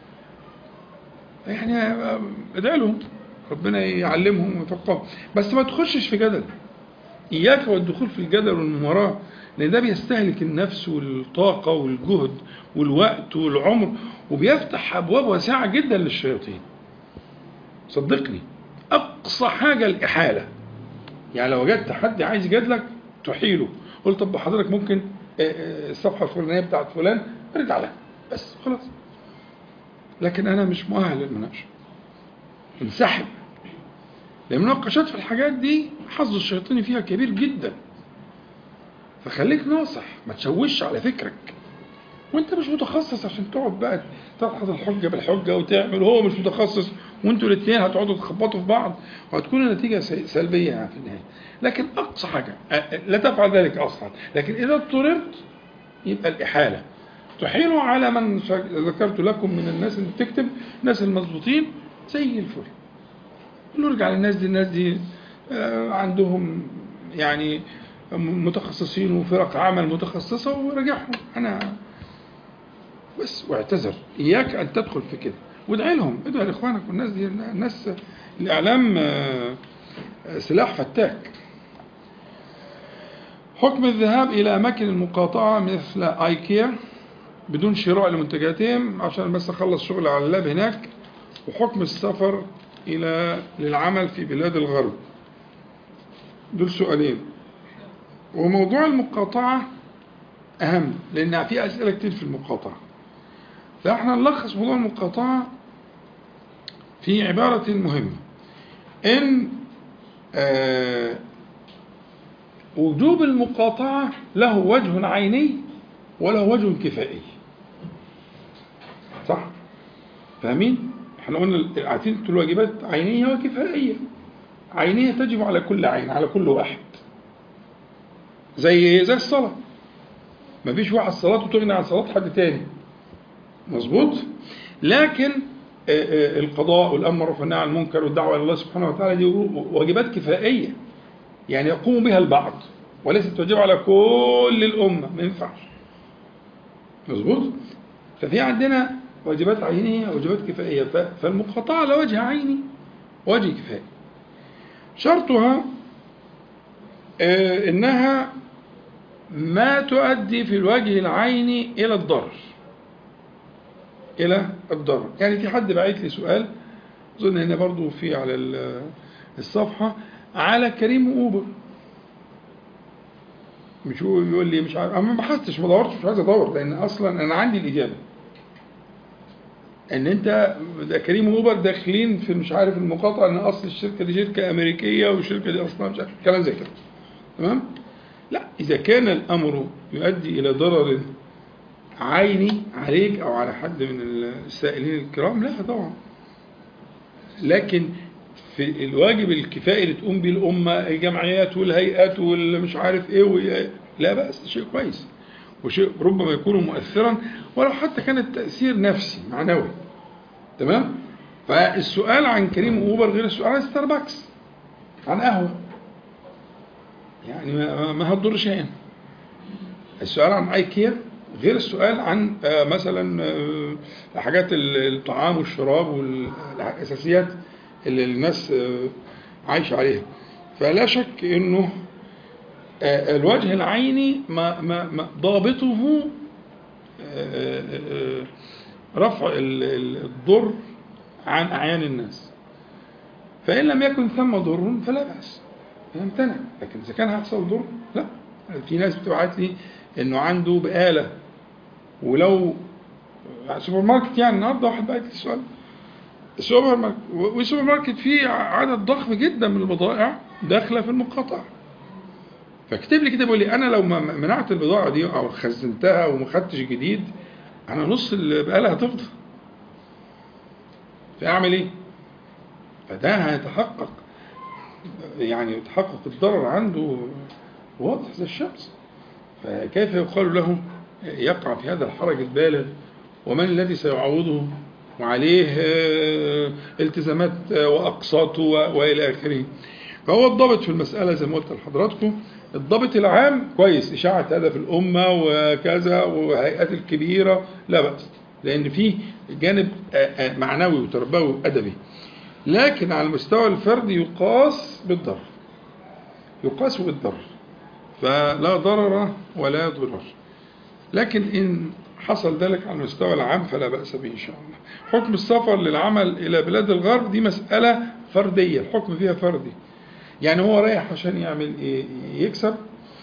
يعني آه، ادعي لهم ربنا يعلمهم ويفقههم بس ما تخشش في جدل إياك والدخول في الجدل والمباراة لأن ده بيستهلك النفس والطاقة والجهد والوقت والعمر وبيفتح أبواب واسعة جدا للشياطين صدقني أقصى حاجة الإحالة يعني لو وجدت حد عايز يجادلك تحيله قلت طب حضرتك ممكن آه، آه، الصفحة الفلانية بتاعت فلان ارجع لها بس خلاص لكن أنا مش مؤهل للمناقشة انسحب لأن المناقشات في الحاجات دي حظ الشيطاني فيها كبير جدا فخليك ناصح ما تشوش على فكرك وانت مش متخصص عشان تقعد بقى تدحض الحجه بالحجه وتعمل هو مش متخصص وانتوا الاثنين هتقعدوا تخبطوا في بعض وهتكون النتيجه سي- سلبيه يعني في النهايه لكن اقصى حاجه أ- لا تفعل ذلك اصلا لكن اذا اضطررت يبقى الاحاله تحيلوا على من شا- ذكرت لكم من الناس اللي بتكتب الناس المظبوطين زي الفل نرجع للناس دي الناس دي آه، عندهم يعني متخصصين وفرق عمل متخصصة ورجعهم أنا بس واعتذر إياك أن تدخل في كده وادعي لهم ادعي لإخوانك والناس دي الناس الإعلام آه، آه، سلاح فتاك حكم الذهاب إلى أماكن المقاطعة مثل أيكيا بدون شراء لمنتجاتهم عشان بس أخلص شغل على اللاب هناك وحكم السفر إلى للعمل في بلاد الغرب دول سؤالين وموضوع المقاطعة أهم لأن في أسئلة كتير في المقاطعة فإحنا نلخص موضوع المقاطعة في عبارة مهمة إن آه وجوب المقاطعة له وجه عيني وله وجه كفائي صح؟ فاهمين؟ احنا قلنا عارفين الواجبات عينية وكفائية عينية تجب على كل عين على كل واحد زي زي الصلاة مفيش واحد صلاته تغني عن صلاة حد تاني مظبوط لكن آه، آه، القضاء والامر والنهي عن المنكر والدعوه الى الله سبحانه وتعالى دي واجبات كفائيه يعني يقوم بها البعض وليست واجب على كل الامه ما ينفعش مظبوط ففي عندنا واجبات عينيه وواجبات كفائيه ف- فالمقاطعه على وجه عيني وجه كفائي شرطها آه، انها ما تؤدي في الوجه العيني الى الضرر الى الضرر يعني في حد بعت لي سؤال اظن هنا برضو في على ال- الصفحه على كريم اوبر مش هو بيقول لي مش عارف انا ما بحثتش ما دورتش مش عايز ادور لان اصلا انا عندي الاجابه ان انت ده كريم اوبر داخلين في مش عارف المقاطعه ان اصل الشركه دي شركه امريكيه والشركه دي اصلا مش عارف كلام زي كده تمام لا اذا كان الامر يؤدي الى ضرر عيني عليك او على حد من السائلين الكرام لا طبعا لكن في الواجب الكفائي اللي تقوم به الامه الجمعيات والهيئات والمش عارف ايه وإيه لا باس شيء كويس وشيء ربما يكون مؤثرا ولو حتى كان التاثير نفسي معنوي تمام فالسؤال عن كريم اوبر غير السؤال عن ستاربكس عن قهوه يعني ما, ما هتضر شيئا السؤال عن ايكيا غير السؤال عن مثلا حاجات الطعام والشراب والاساسيات اللي الناس آه، عايشة عليها فلا شك انه آه، الوجه العيني ما ما ما ضابطه آه، آه، رفع ال- ال- الضر عن أعيان الناس فإن لم يكن ثم ضر فلا بأس يمتنع لكن إذا كان هيحصل ضر لا في ناس بتبعت لي إنه عنده بقالة ولو سوبر ماركت يعني النهارده واحد بعت لي سؤال سوبر ماركت والسوبر ماركت فيه عدد ضخم جدا من البضائع داخله في المقاطعه فكتب لي كده بيقول لي انا لو ما منعت البضاعه دي او خزنتها وما خدتش جديد انا نص البقاله هتفضى فاعمل ايه؟ فده هيتحقق يعني يتحقق الضرر عنده واضح زي الشمس فكيف يقال له يقع في هذا الحرج البالغ ومن الذي سيعوضه وعليه آه، التزامات آه، واقساط و- والى اخره فهو الضابط في المساله زي ما قلت لحضراتكم الضابط العام كويس اشاعه هدف الامه وكذا وهيئات الكبيره لا باس لان فيه جانب آه، آه، معنوي وتربوي وادبي لكن على المستوى الفردي يقاس بالضرر يقاس بالضرر فلا ضرر ولا ضرر لكن إن حصل ذلك على المستوى العام فلا بأس به إن شاء الله حكم السفر للعمل إلى بلاد الغرب دي مسألة فردية الحكم فيها فردي يعني هو رايح عشان يعمل إيه يكسب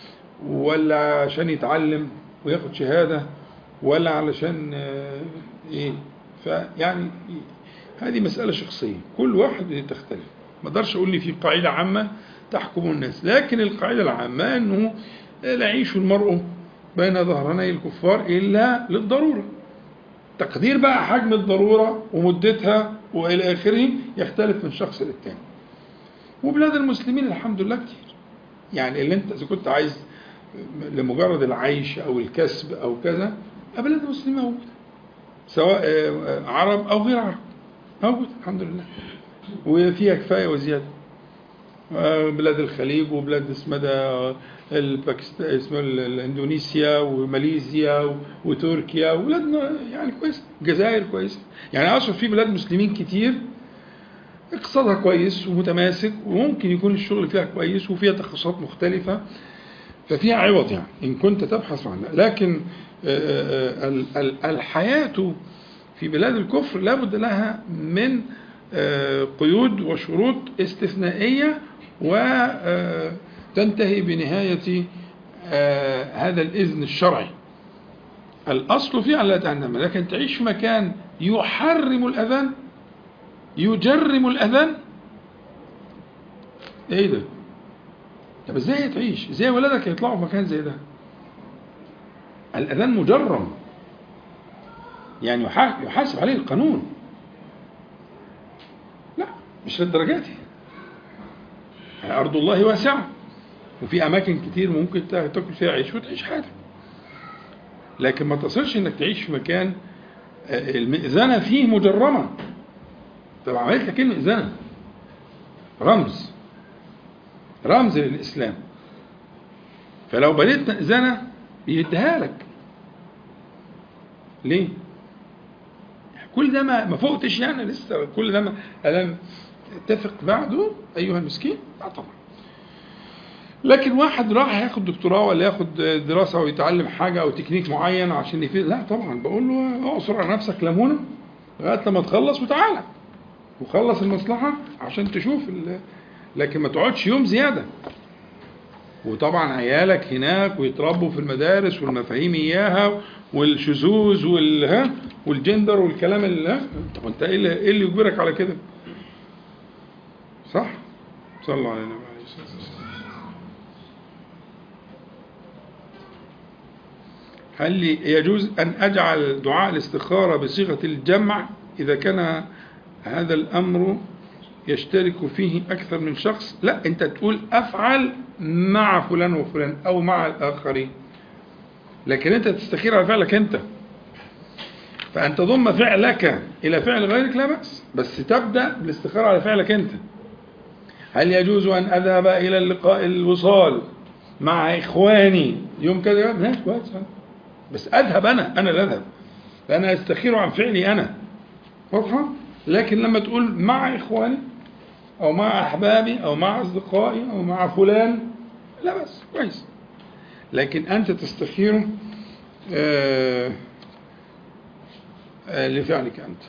ولا عشان يتعلم وياخد شهادة ولا علشان آه، إيه فيعني هذه مسألة شخصية كل واحد تختلف ما اقدرش اقول لي في قاعدة عامة تحكم الناس لكن القاعدة العامة انه لا يعيش المرء بين ظهراني الكفار الا للضرورة تقدير بقى حجم الضرورة ومدتها والى اخره يختلف من شخص للتاني وبلاد المسلمين الحمد لله كتير يعني اللي انت اذا كنت عايز لمجرد العيش او الكسب او كذا بلاد المسلمين موجوده سواء آه، عرب او غير عرب موجود الحمد لله وفيها كفايه وزياده آه، بلاد الخليج وبلاد اسمها ده الباكستان اسمها ال- الاندونيسيا وماليزيا و- وتركيا وبلادنا يعني كويس الجزائر كويسه يعني اقصد في بلاد مسلمين كتير اقتصادها كويس ومتماسك وممكن يكون الشغل فيها كويس وفيها تخصصات مختلفه ففيها عوض يعني إن كنت تبحث عنها لكن آه، آه، ال- ال- الحياة في بلاد الكفر لابد لها من آه، قيود وشروط استثنائية وتنتهي بنهاية آه، هذا الإذن الشرعي الأصل فيها لا تعلم لكن تعيش في مكان يحرم الأذان يجرم الأذان إيه ده؟ طب ازاي هتعيش؟ ازاي ولادك يطلعوا في مكان زي ده؟ الأذان مجرم يعني يحا- يحاسب عليه القانون لا مش للدرجات دي أرض الله واسعة وفي أماكن كتير ممكن تا- تاكل فيها عيش وتعيش حياتك لكن ما تصلش إنك تعيش في مكان آه، المئذنة فيه مجرمة طب عملت لك ايه المئذنة؟ رمز رمز للإسلام فلو بنيت مئذنة بيديها لك ليه؟ كل ده ما ما فقتش يعني لسه كل ده ما ألم تثق بعده أيها المسكين؟ لا طبعا لكن واحد راح ياخد دكتوراه ولا ياخد دراسة ويتعلم حاجة أو تكنيك معين عشان يفيد لا طبعا بقول له اعصر على نفسك ليمونة لغاية لما تخلص وتعالى وخلص المصلحة عشان تشوف ال... لكن ما تقعدش يوم زيادة وطبعا عيالك هناك ويتربوا في المدارس والمفاهيم اياها والشذوذ وال ها والجندر والكلام اللي ها طب انت ايه اللي, إيه اللي يجبرك على كده؟ صح؟ صلى الله عليه وسلم هل لي يجوز أن أجعل دعاء الاستخارة بصيغة الجمع إذا كان هذا الأمر يشترك فيه أكثر من شخص لا أنت تقول أفعل مع فلان وفلان أو مع الآخرين لكن أنت تستخير على فعلك أنت فأن تضم فعلك إلى فعل غيرك لا بأس بس تبدأ بالاستخارة على فعلك أنت هل يجوز أن أذهب إلى اللقاء الوصال مع إخواني يوم كذا ماشي كويس بس أذهب أنا أنا اللي أذهب فأنا أستخير عن فعلي أنا واضحة؟ لكن لما تقول مع إخواني أو مع أحبابي أو مع أصدقائي أو مع فلان لا بس كويس لكن أنت تستخيره آه، آه، لفعلك أنت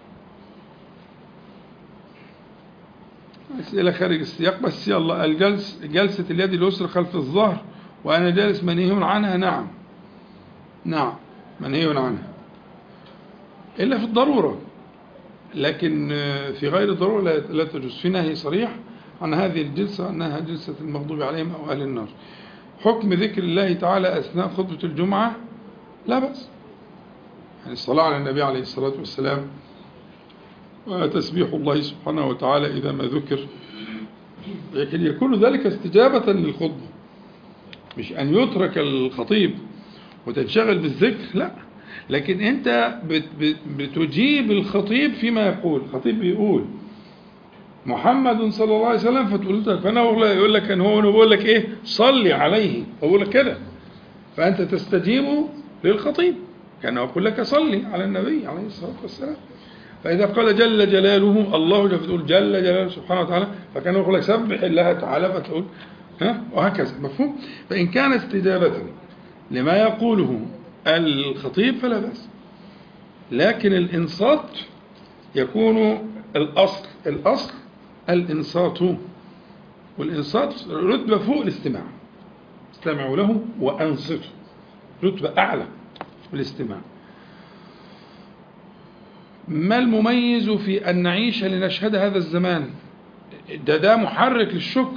أسئلة خارج السياق بس يلا الجلس جلسة اليد اليسرى خلف الظهر وأنا جالس منهي عنها نعم نعم منهي عنها إلا في الضرورة لكن آه، في غير الضرورة لا- لا تجوز في نهي صريح عن هذه الجلسة أنها جلسة المغضوب عليهم أو أهل النار حكم ذكر الله تعالى أثناء خطبة الجمعة لا بأس يعني الصلاة على النبي عليه الصلاة والسلام وتسبيح الله سبحانه وتعالى إذا ما ذكر لكن يكون ذلك استجابة للخطبة مش أن يترك الخطيب وتنشغل بالذكر لا لكن أنت بت بت بتجيب الخطيب فيما يقول الخطيب بيقول محمد صلى الله عليه وسلم فتقول له فانا والله يقول لك ان هو أنا بقول لك ايه صلي عليه بقول لك كده فانت تستجيب للخطيب كان يقول لك صلي على النبي عليه الصلاه والسلام فاذا قال جل جلاله الله جل فتقول جل جلاله سبحانه وتعالى فكان يقول لك سبح الله تعالى فتقول ها وهكذا مفهوم فان كان استجابه لما يقوله الخطيب فلا باس لكن الانصات يكون الأصل الأصل الإنصات والإنصات رتبة فوق الاستماع استمعوا له وأنصتوا رتبة أعلى في الاستماع ما المميز في أن نعيش لنشهد هذا الزمان ده ده محرك للشكر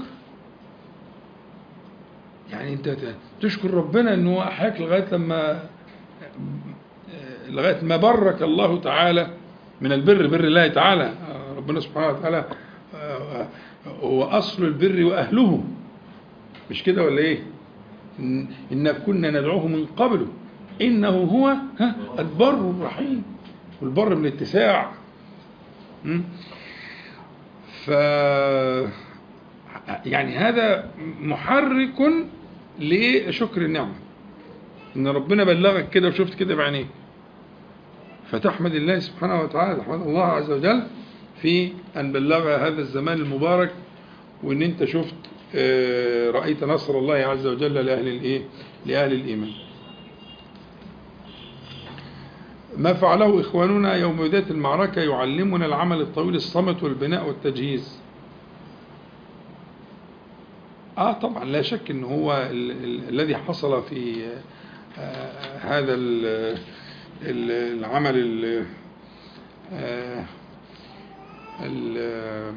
يعني انت تشكر ربنا ان هو احياك لغايه لما لغايه ما برك الله تعالى من البر بر الله تعالى ربنا سبحانه وتعالى هو أصل البر وأهله مش كده ولا إيه إن, إن كنا ندعوه من قبله إنه هو ها البر الرحيم والبر من اتساع م? ف يعني هذا محرك لشكر النعمة إن ربنا بلغك كده وشفت كده بعينيك فتحمد الله سبحانه وتعالى تحمد الله عز وجل في أن بلغ هذا الزمان المبارك وأن أنت شفت رأيت نصر الله عز وجل لأهل الإيه؟ لأهل الإيمان ما فعله إخواننا يوم بداية المعركة يعلمنا العمل الطويل الصمت والبناء والتجهيز آه طبعا لا شك أنه هو ال ال الذي حصل في آه هذا ال العمل ال ال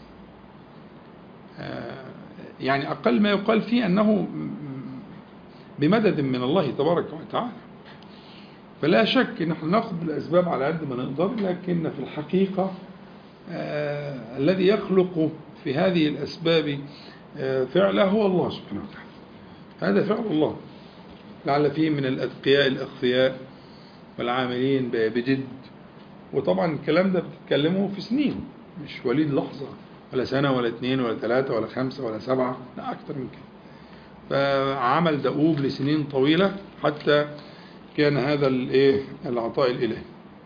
يعني أقل ما يقال فيه أنه بمدد من الله تبارك وتعالى فلا شك نحن نأخذ بالأسباب على قد ما نقدر لكن في الحقيقة آه الذي يخلق في هذه الأسباب آه فعله هو الله سبحانه وتعالى هذا فعل الله لعل فيه من الأتقياء الأخفياء والعاملين بجد وطبعا الكلام ده بتتكلمه في سنين مش وليد لحظة ولا سنة ولا اثنين ولا ثلاثة ولا خمسة ولا سبعة لا أكثر من كده فعمل دؤوب لسنين طويلة حتى كان هذا الايه العطاء الإلهي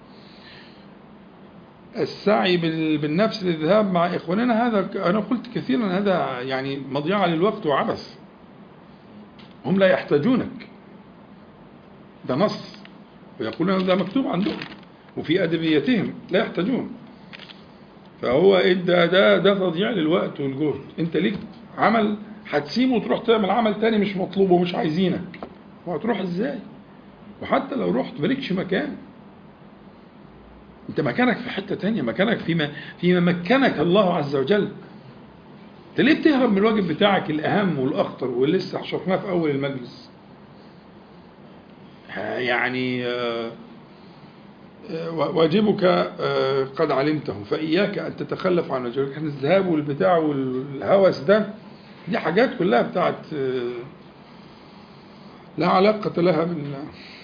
السعي بالنفس للذهاب مع إخواننا هذا أنا قلت كثيرا هذا يعني مضيعة للوقت وعبث هم لا يحتاجونك ده نص ويقولون ده مكتوب عندهم وفي أدبيتهم لا يحتاجون فهو ده ده ده تضييع للوقت والجهد انت ليك عمل هتسيبه وتروح تعمل عمل تاني مش مطلوب ومش عايزينك وهتروح ازاي وحتى لو رحت مالكش مكان انت مكانك في حتة تانية مكانك فيما فيما مكنك الله عز وجل انت ليه بتهرب من الواجب بتاعك الاهم والاخطر واللي لسه شرحناه في اول المجلس يعني واجبك قد علمته فإياك أن تتخلف عن واجبك احنا الذهاب والبتاع والهوس ده دي حاجات كلها بتاعت لا علاقة لها بال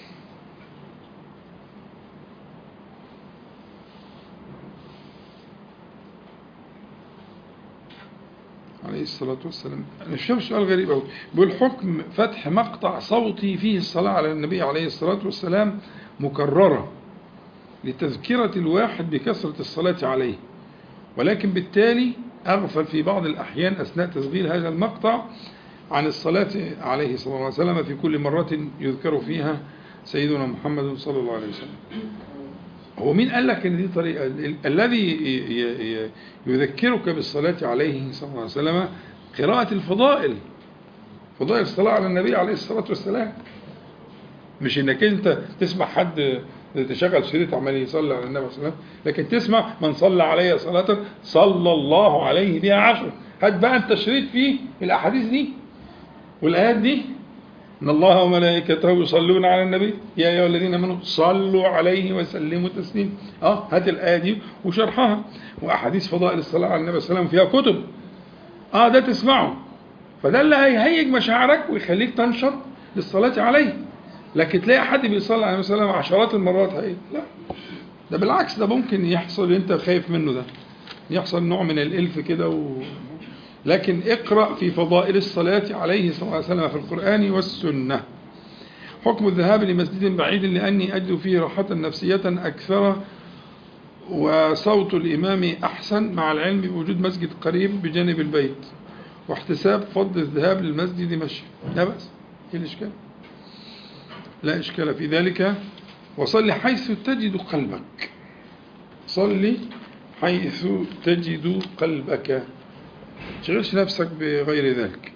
عليه الصلاة والسلام أنا شايف سؤال غريب أوي بيقول حكم فتح مقطع صوتي فيه الصلاة على النبي عليه الصلاة والسلام مكررة لتذكرة الواحد بكثرة الصلاة عليه ولكن بالتالي أغفل في بعض الأحيان أثناء تسجيل هذا المقطع عن الصلاة عليه صلى الله عليه وسلم في كل مرة يذكر فيها سيدنا محمد صلى الله عليه وسلم هو مين قال لك ان دي طريقة ال- الذي ي- ي- يذكرك بالصلاة عليه صلى الله عليه وسلم قراءة الفضائل فضائل الصلاة على النبي عليه الصلاة والسلام مش انك انت تسمع حد تشغل شريط عمال يصلي على النبي صلى الله عليه وسلم لكن تسمع من صلى عليه صلاة صلى الله عليه بها عشر هات بقى انت شريط فيه الاحاديث دي والايات دي ان الله وملائكته يصلون على النبي يا ايها الذين امنوا صلوا عليه وسلموا تسليما اه هات الايه دي وشرحها واحاديث فضائل الصلاه على النبي صلى الله عليه وسلم فيها كتب اه ده تسمعه فده اللي هيهيج مشاعرك ويخليك تنشط للصلاه عليه لكن تلاقي حد بيصلي على النبي صلى الله عليه وسلم عشرات المرات هي لا ده بالعكس ده ممكن يحصل اللي انت خايف منه ده يحصل نوع من الالف كده و... لكن اقرأ في فضائل الصلاة عليه صلى الله عليه وسلم في القرآن والسنة حكم الذهاب لمسجد بعيد لأني أجد فيه راحة نفسية أكثر وصوت الإمام أحسن مع العلم بوجود مسجد قريب بجانب البيت واحتساب فضل الذهاب للمسجد مشي لا بأس إيه الإشكال لا إشكال في ذلك وصل حيث تجد قلبك صلي حيث تجد قلبك تشغلش نفسك بغير ذلك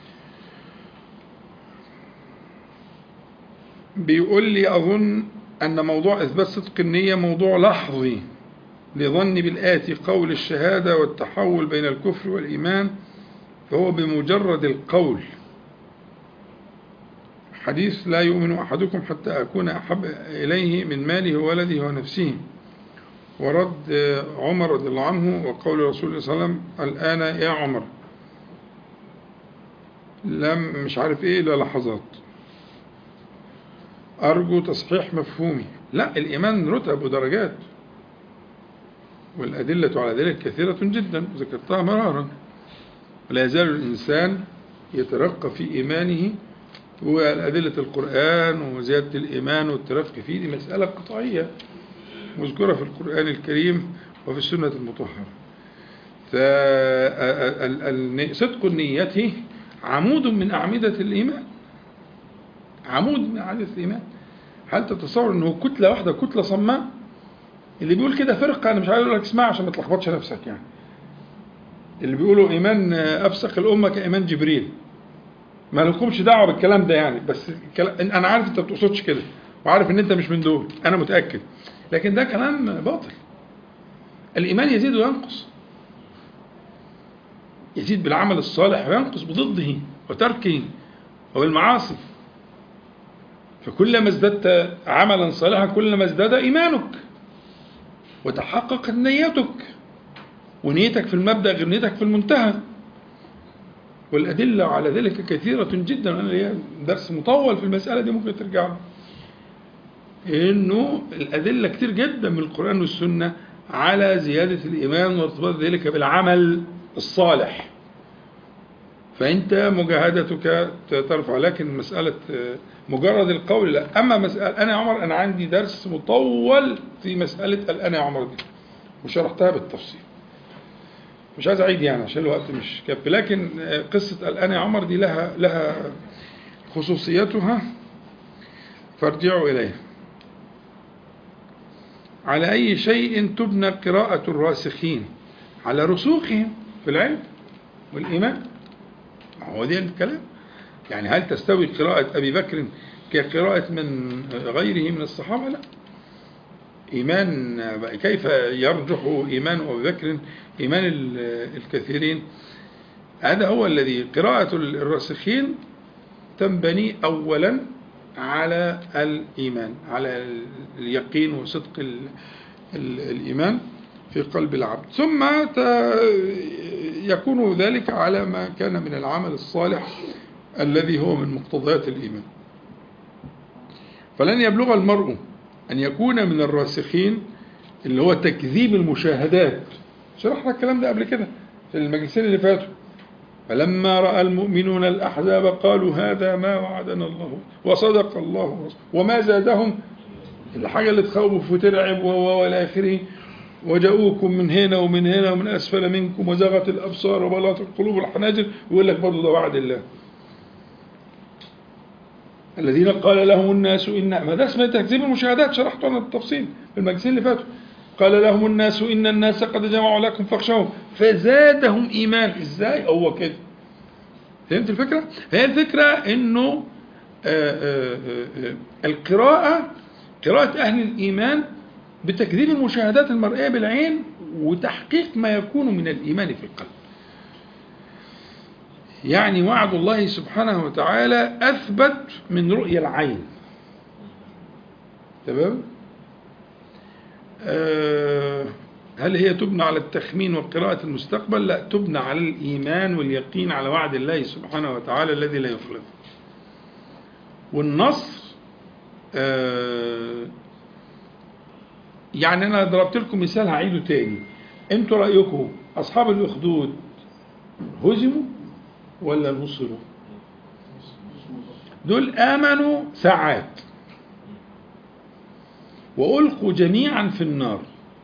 بيقول لي أظن أن موضوع إثبات صدق النية موضوع لحظي لظن بالآتي قول الشهادة والتحول بين الكفر والإيمان فهو بمجرد القول حديث لا يؤمن أحدكم حتى أكون أحب إليه من ماله وولده ونفسه ورد عمر رضي الله عنه وقول رسول الله صلى الله عليه وسلم الآن يا عمر لم مش عارف إيه إلا لحظات أرجو تصحيح مفهومي لا الإيمان رتب ودرجات والأدلة على ذلك كثيرة جدا ذكرتها مرارا ولا يزال الإنسان يترقى في إيمانه وأدلة القرآن وزيادة الإيمان والترقي فيه دي مسألة قطعية مذكورة في القرآن الكريم وفي السنة المطهرة صدق النية عمود من أعمدة الإيمان عمود من أعمدة الإيمان هل تتصور أنه كتلة واحدة كتلة صماء اللي بيقول كده فرقة أنا مش عايز أقول لك اسمع عشان ما تلخبطش نفسك يعني اللي بيقولوا إيمان أفسخ الأمة كإيمان جبريل ما لكمش دعوة بالكلام ده يعني بس الكلام أنا عارف أنت ما بتقصدش كده وعارف أن أنت مش من دول أنا متأكد لكن ده كلام باطل الإيمان يزيد وينقص يزيد بالعمل الصالح وينقص بضده وتركه وبالمعاصي فكلما ازددت عملا صالحا كلما ازداد إيمانك وتحققت نيتك ونيتك في المبدأ غير نيتك في المنتهى والأدلة على ذلك كثيرة جدا أنا ليا درس مطول في المسألة دي ممكن ترجع له إنه الأدلة كتير جدا من القرآن والسنة على زيادة الإيمان وارتباط ذلك بالعمل الصالح فأنت مجاهدتك ترفع لكن مسألة مجرد القول لا أما مسألة أنا يا عمر أنا عندي درس مطول في مسألة الأنا يا عمر دي وشرحتها بالتفصيل مش عايز أعيد يعني عشان الوقت مش كافي لكن قصة الأنا يا عمر دي لها لها خصوصيتها فارجعوا إليها على أي شيء تبنى قراءة الراسخين على رسوخهم في العلم والإيمان هو ده الكلام يعني هل تستوي قراءة أبي بكر كقراءة من غيره من الصحابة لا إيمان كيف يرجح إيمان أبي بكر إيمان الكثيرين هذا هو الذي قراءة الراسخين تنبني أولا على الإيمان على اليقين وصدق الإيمان في قلب العبد ثم يكون ذلك على ما كان من العمل الصالح الذي هو من مقتضيات الإيمان فلن يبلغ المرء أن يكون من الراسخين اللي هو تكذيب المشاهدات شرحنا الكلام ده قبل كده في المجلسين اللي فاتوا فلما رأى المؤمنون الأحزاب قالوا هذا ما وعدنا الله وصدق الله ورسوله وما زادهم الحاجة اللي تخوف وترعب والى آخره وجاءوكم من هنا ومن هنا ومن أسفل منكم وزغت الأبصار وبلغت القلوب الحناجر يقول لك برضه ده وعد الله الذين قال لهم الناس إن ما ده اسمه تكذيب المشاهدات شرحته أنا بالتفصيل في المجلسين اللي فاتوا قال لهم الناس إن الناس قد جمعوا لكم فاخشوهم فزادهم إيمان إزاي هو كده فهمت الفكرة؟ هي الفكرة إنه آآ آآ آآ القراءة قراءة أهل الإيمان بتكذيب المشاهدات المرئية بالعين وتحقيق ما يكون من الإيمان في القلب يعني وعد الله سبحانه وتعالى أثبت من رؤية العين تمام آه هل هي تبنى على التخمين وقراءة المستقبل لا تبنى على الإيمان واليقين على وعد الله سبحانه وتعالى الذي لا يخلف والنصر آه يعني أنا ضربت لكم مثال هعيده تاني انتوا رأيكم أصحاب الأخدود هزموا ولا نصروا دول آمنوا ساعات وألقوا جميعا في النار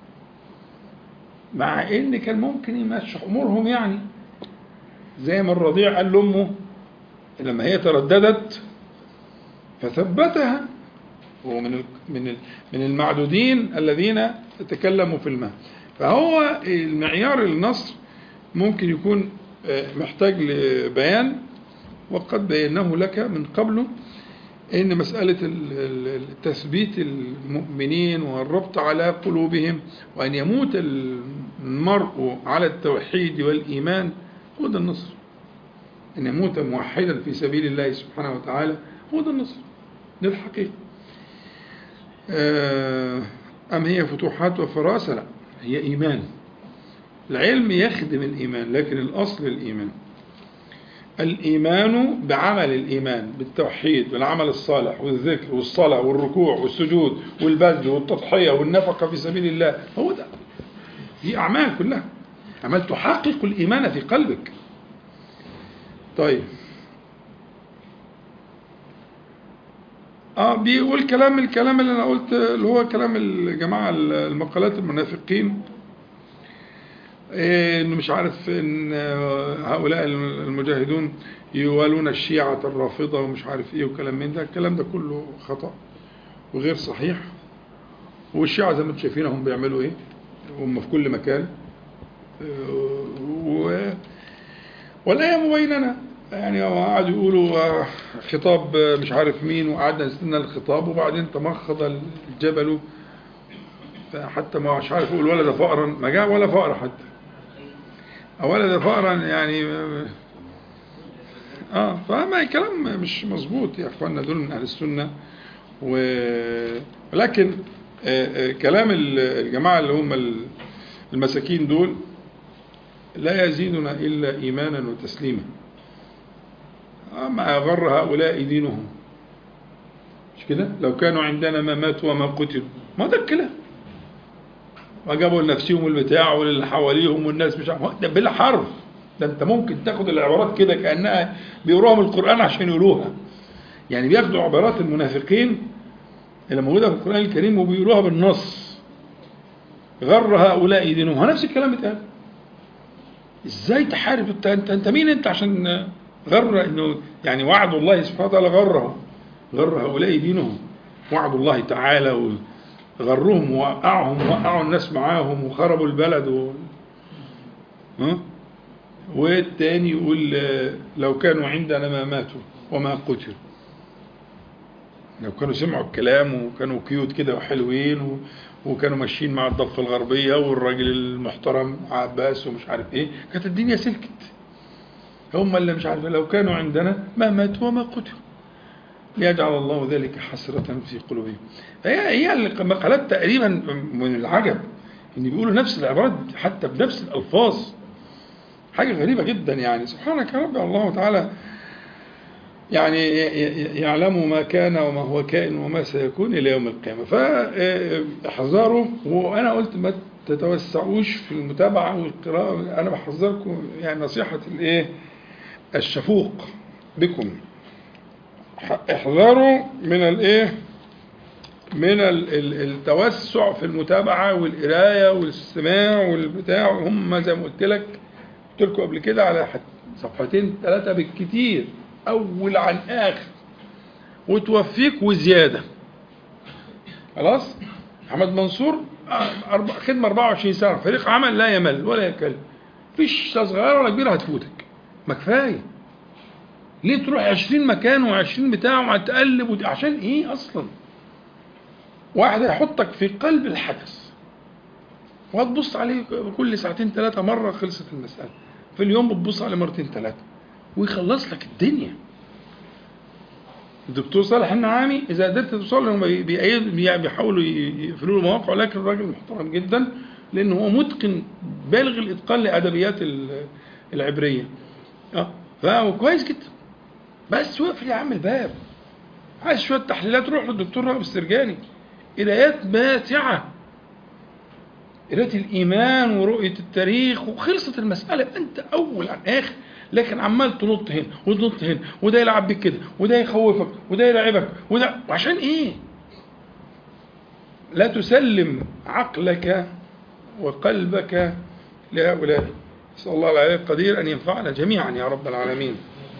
مع ان كان ممكن يمشي امورهم يعني زي ما الرضيع قال لامه لما هي ترددت فثبتها هو من من من المعدودين الذين تكلموا في المهد فهو المعيار النصر ممكن يكون محتاج لبيان وقد بيناه لك من قبله ان مساله تثبيت المؤمنين والربط على قلوبهم وان يموت المرء على التوحيد والايمان هو ده النصر ان يموت موحدا في سبيل الله سبحانه وتعالى هو ده النصر ده الحقيقه ام هي فتوحات وفراسه لا هي ايمان العلم يخدم الايمان لكن الاصل الايمان الإيمان بعمل الإيمان بالتوحيد والعمل الصالح والذكر والصلاة والركوع والسجود والبذل والتضحية والنفقة في سبيل الله هو ده دي أعمال كلها أعمال تحقق الإيمان في قلبك طيب اه بيقول كلام الكلام اللي انا قلت اللي هو كلام الجماعه المقالات المنافقين انه مش عارف ان هؤلاء المجاهدون يوالون الشيعة الرافضة ومش عارف ايه وكلام من ده الكلام ده كله خطأ وغير صحيح والشيعة زي ما انتم شايفين هم بيعملوا ايه هم في كل مكان و... والآية مبينة يعني قعدوا يقولوا خطاب مش عارف مين وقعدنا نستنى الخطاب وبعدين تمخض الجبل فحتى ما مش عارف يقول ولد فأرا ما جاء ولا فأر حتى ولد فأرا يعني اه فما كلام مش مظبوط يا اخواننا دول من اهل السنه و... ولكن آه آه كلام الجماعه اللي هم المساكين دول لا يزيدنا الا ايمانا وتسليما ما غر هؤلاء دينهم مش كده لو كانوا عندنا ما ماتوا وما قتلوا ما ده الكلام وجابوا لنفسهم البتاع وللي حواليهم والناس مش عارف ده بالحرف ده انت ممكن تاخد العبارات كده كانها بيقروها من القران عشان يقولوها يعني بياخدوا عبارات المنافقين اللي موجوده في القران الكريم وبيقولوها بالنص غر هؤلاء دينهم نفس الكلام اتقال ازاي تحارب انت انت, انت مين انت عشان غر انه يعني وعد الله سبحانه وتعالى غرهم غر هؤلاء دينهم وعد الله تعالى غرهم ووقعهم ووقعوا الناس معاهم وخربوا البلد و... ها؟ والتاني يقول لو كانوا عندنا ما ماتوا وما قتلوا لو كانوا سمعوا الكلام وكانوا كيوت كده وحلوين و... وكانوا ماشيين مع الضفة الغربية والراجل المحترم عباس ومش عارف ايه كانت الدنيا سلكت هم اللي مش عارف لو كانوا عندنا ما ماتوا وما قتلوا ليجعل الله ذلك حسرة في قلوبهم هي هي المقالات تقريبا من العجب ان بيقولوا نفس العبارات حتى بنفس الالفاظ حاجة غريبة جدا يعني سبحانك يا رب الله تعالى يعني يعلم ما كان وما هو كائن وما سيكون إلى يوم القيامة فاحذروا وأنا قلت ما تتوسعوش في المتابعة والقراءة أنا بحذركم يعني نصيحة الإيه الشفوق بكم احذروا من الإيه من ال- ال- التوسع في المتابعة والقراية والاستماع والبتاع هم زي ما قلت لك قلت لكم قبل كده على حت- صفحتين ثلاثة بالكتير أول عن آخر وتوفيك وزيادة خلاص أحمد منصور آه، أربع خدمة 24 سنة فريق عمل لا يمل ولا يكل فيش صغيرة ولا كبيرة هتفوتك ما كفاية ليه تروح 20 مكان و20 بتاع وهتقلب ود- عشان ايه اصلا واحد هيحطك في قلب الحدث وهتبص عليه كل ساعتين ثلاثة مرة خلصت المسألة في اليوم بتبص عليه مرتين ثلاثة ويخلص لك الدنيا الدكتور صالح النعامي اذا قدرت توصل له بي- بيأيد- بي- بيحاولوا ي- يقفلوا له مواقع لكن الراجل محترم جدا لان هو متقن بالغ الاتقان لادبيات ال- العبريه اه فهو كويس جدا بس واقفل يا عم الباب عايز شويه تحليلات روح للدكتور رغب السرجاني قرايات ماتعه قرايه الايمان ورؤيه التاريخ وخلصت المساله انت اول عن اخر لكن عمال تنط هنا وتنط هنا وده يلعب بيك كده وده يخوفك وده يلعبك وده وعشان ايه؟ لا تسلم عقلك وقلبك لهؤلاء نسأل الله العلي القدير أن ينفعنا جميعا يا رب العالمين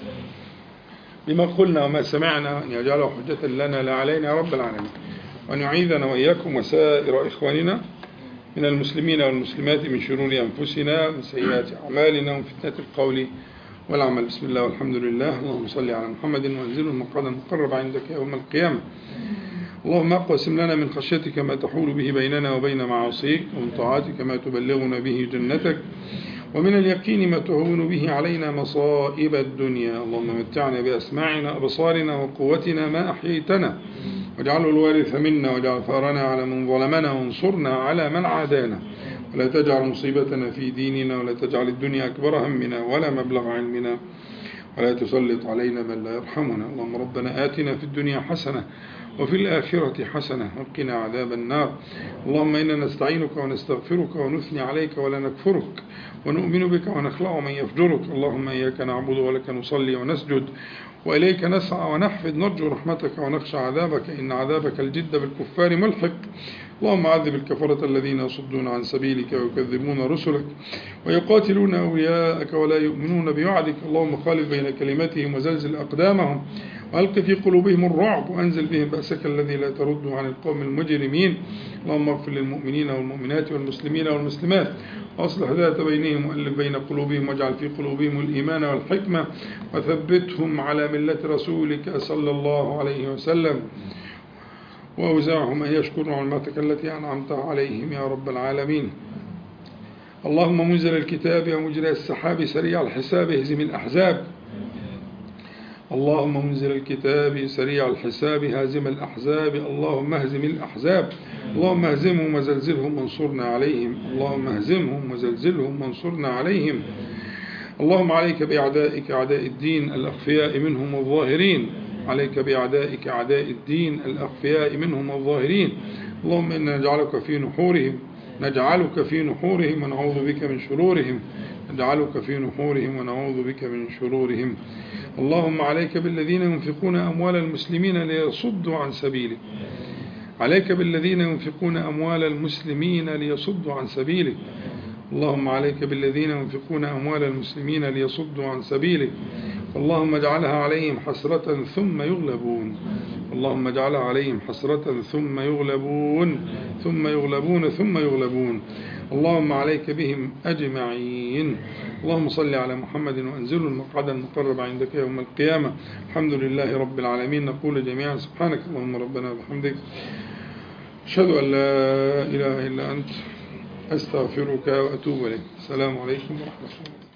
بما قلنا وما سمعنا أن يجعله حجة لنا لا علينا يا رب العالمين وأن يعيذنا وإياكم وسائر إخواننا من المسلمين والمسلمات من شرور أنفسنا ومن سيئات أعمالنا ومن فتنة القول والعمل بسم الله والحمد لله اللهم صل على محمد وانزله المقعد المقرب عندك يوم القيامة اللهم اقسم لنا من خشيتك ما تحول به بيننا وبين معاصيك ومن طاعتك ما تبلغنا به جنتك ومن اليقين ما تهون به علينا مصائب الدنيا اللهم متعنا بأسماعنا أبصارنا وقوتنا ما أحييتنا واجعله الوارث منا واجعل ثارنا على من ظلمنا وانصرنا على من عادانا ولا تجعل مصيبتنا في ديننا ولا تجعل الدنيا أكبر همنا ولا مبلغ علمنا ولا تسلط علينا من لا يرحمنا اللهم ربنا آتنا في الدنيا حسنة وفي الآخرة حسنة وقنا عذاب النار اللهم إنا نستعينك ونستغفرك ونثني عليك ولا نكفرك ونؤمن بك ونخلع من يفجرك اللهم إياك نعبد ولك نصلي ونسجد وإليك نسعى ونحفد نرجو رحمتك ونخشى عذابك إن عذابك الجد بالكفار ملحق اللهم عذب الكفرة الذين يصدون عن سبيلك ويكذبون رسلك ويقاتلون أولياءك ولا يؤمنون بوعدك اللهم خالف بين كلمتهم وزلزل أقدامهم وألق في قلوبهم الرعب وأنزل بهم بأسك الذي لا ترد عن القوم المجرمين اللهم اغفر للمؤمنين والمؤمنات والمسلمين والمسلمات وأصلح ذات بينهم وألف بين قلوبهم واجعل في قلوبهم الإيمان والحكمة وثبتهم على ملة رسولك صلى الله عليه وسلم وأوزعهم أن يشكروا نعمتك التي أنعمت عليهم يا رب العالمين اللهم منزل الكتاب ومجرى السحاب سريع الحساب اهزم الأحزاب اللهم منزل الكتاب سريع الحساب هازم الأحزاب اللهم اهزم الأحزاب اللهم اهزمهم وزلزلهم وانصرنا عليهم اللهم اهزمهم وزلزلهم وانصرنا عليهم اللهم عليك بأعدائك أعداء الدين الأخفياء منهم الظاهرين عليك بأعدائك أعداء الدين الأخفياء منهم الظاهرين اللهم إنا نجعلك في نحورهم نجعلك في نحورهم ونعوذ بك من شرورهم نجعلك في نحورهم ونعوذ بك من شرورهم اللهم عليك بالذين ينفقون أموال المسلمين ليصدوا عن سبيلك عليك بالذين ينفقون أموال المسلمين ليصدوا عن سبيلك اللهم عليك بالذين ينفقون أموال المسلمين ليصدوا عن سبيلك اللهم اجعلها عليهم حسرة ثم يغلبون اللهم اجعلها عليهم حسرة ثم يغلبون ثم يغلبون ثم يغلبون اللهم عليك بهم أجمعين اللهم صل على محمد وأنزل المقعد المقرب عندك يوم القيامة الحمد لله رب العالمين نقول جميعا سبحانك اللهم ربنا وبحمدك أشهد أن لا إله إلا أنت أستغفرك وأتوب إليك السلام عليكم ورحمة الله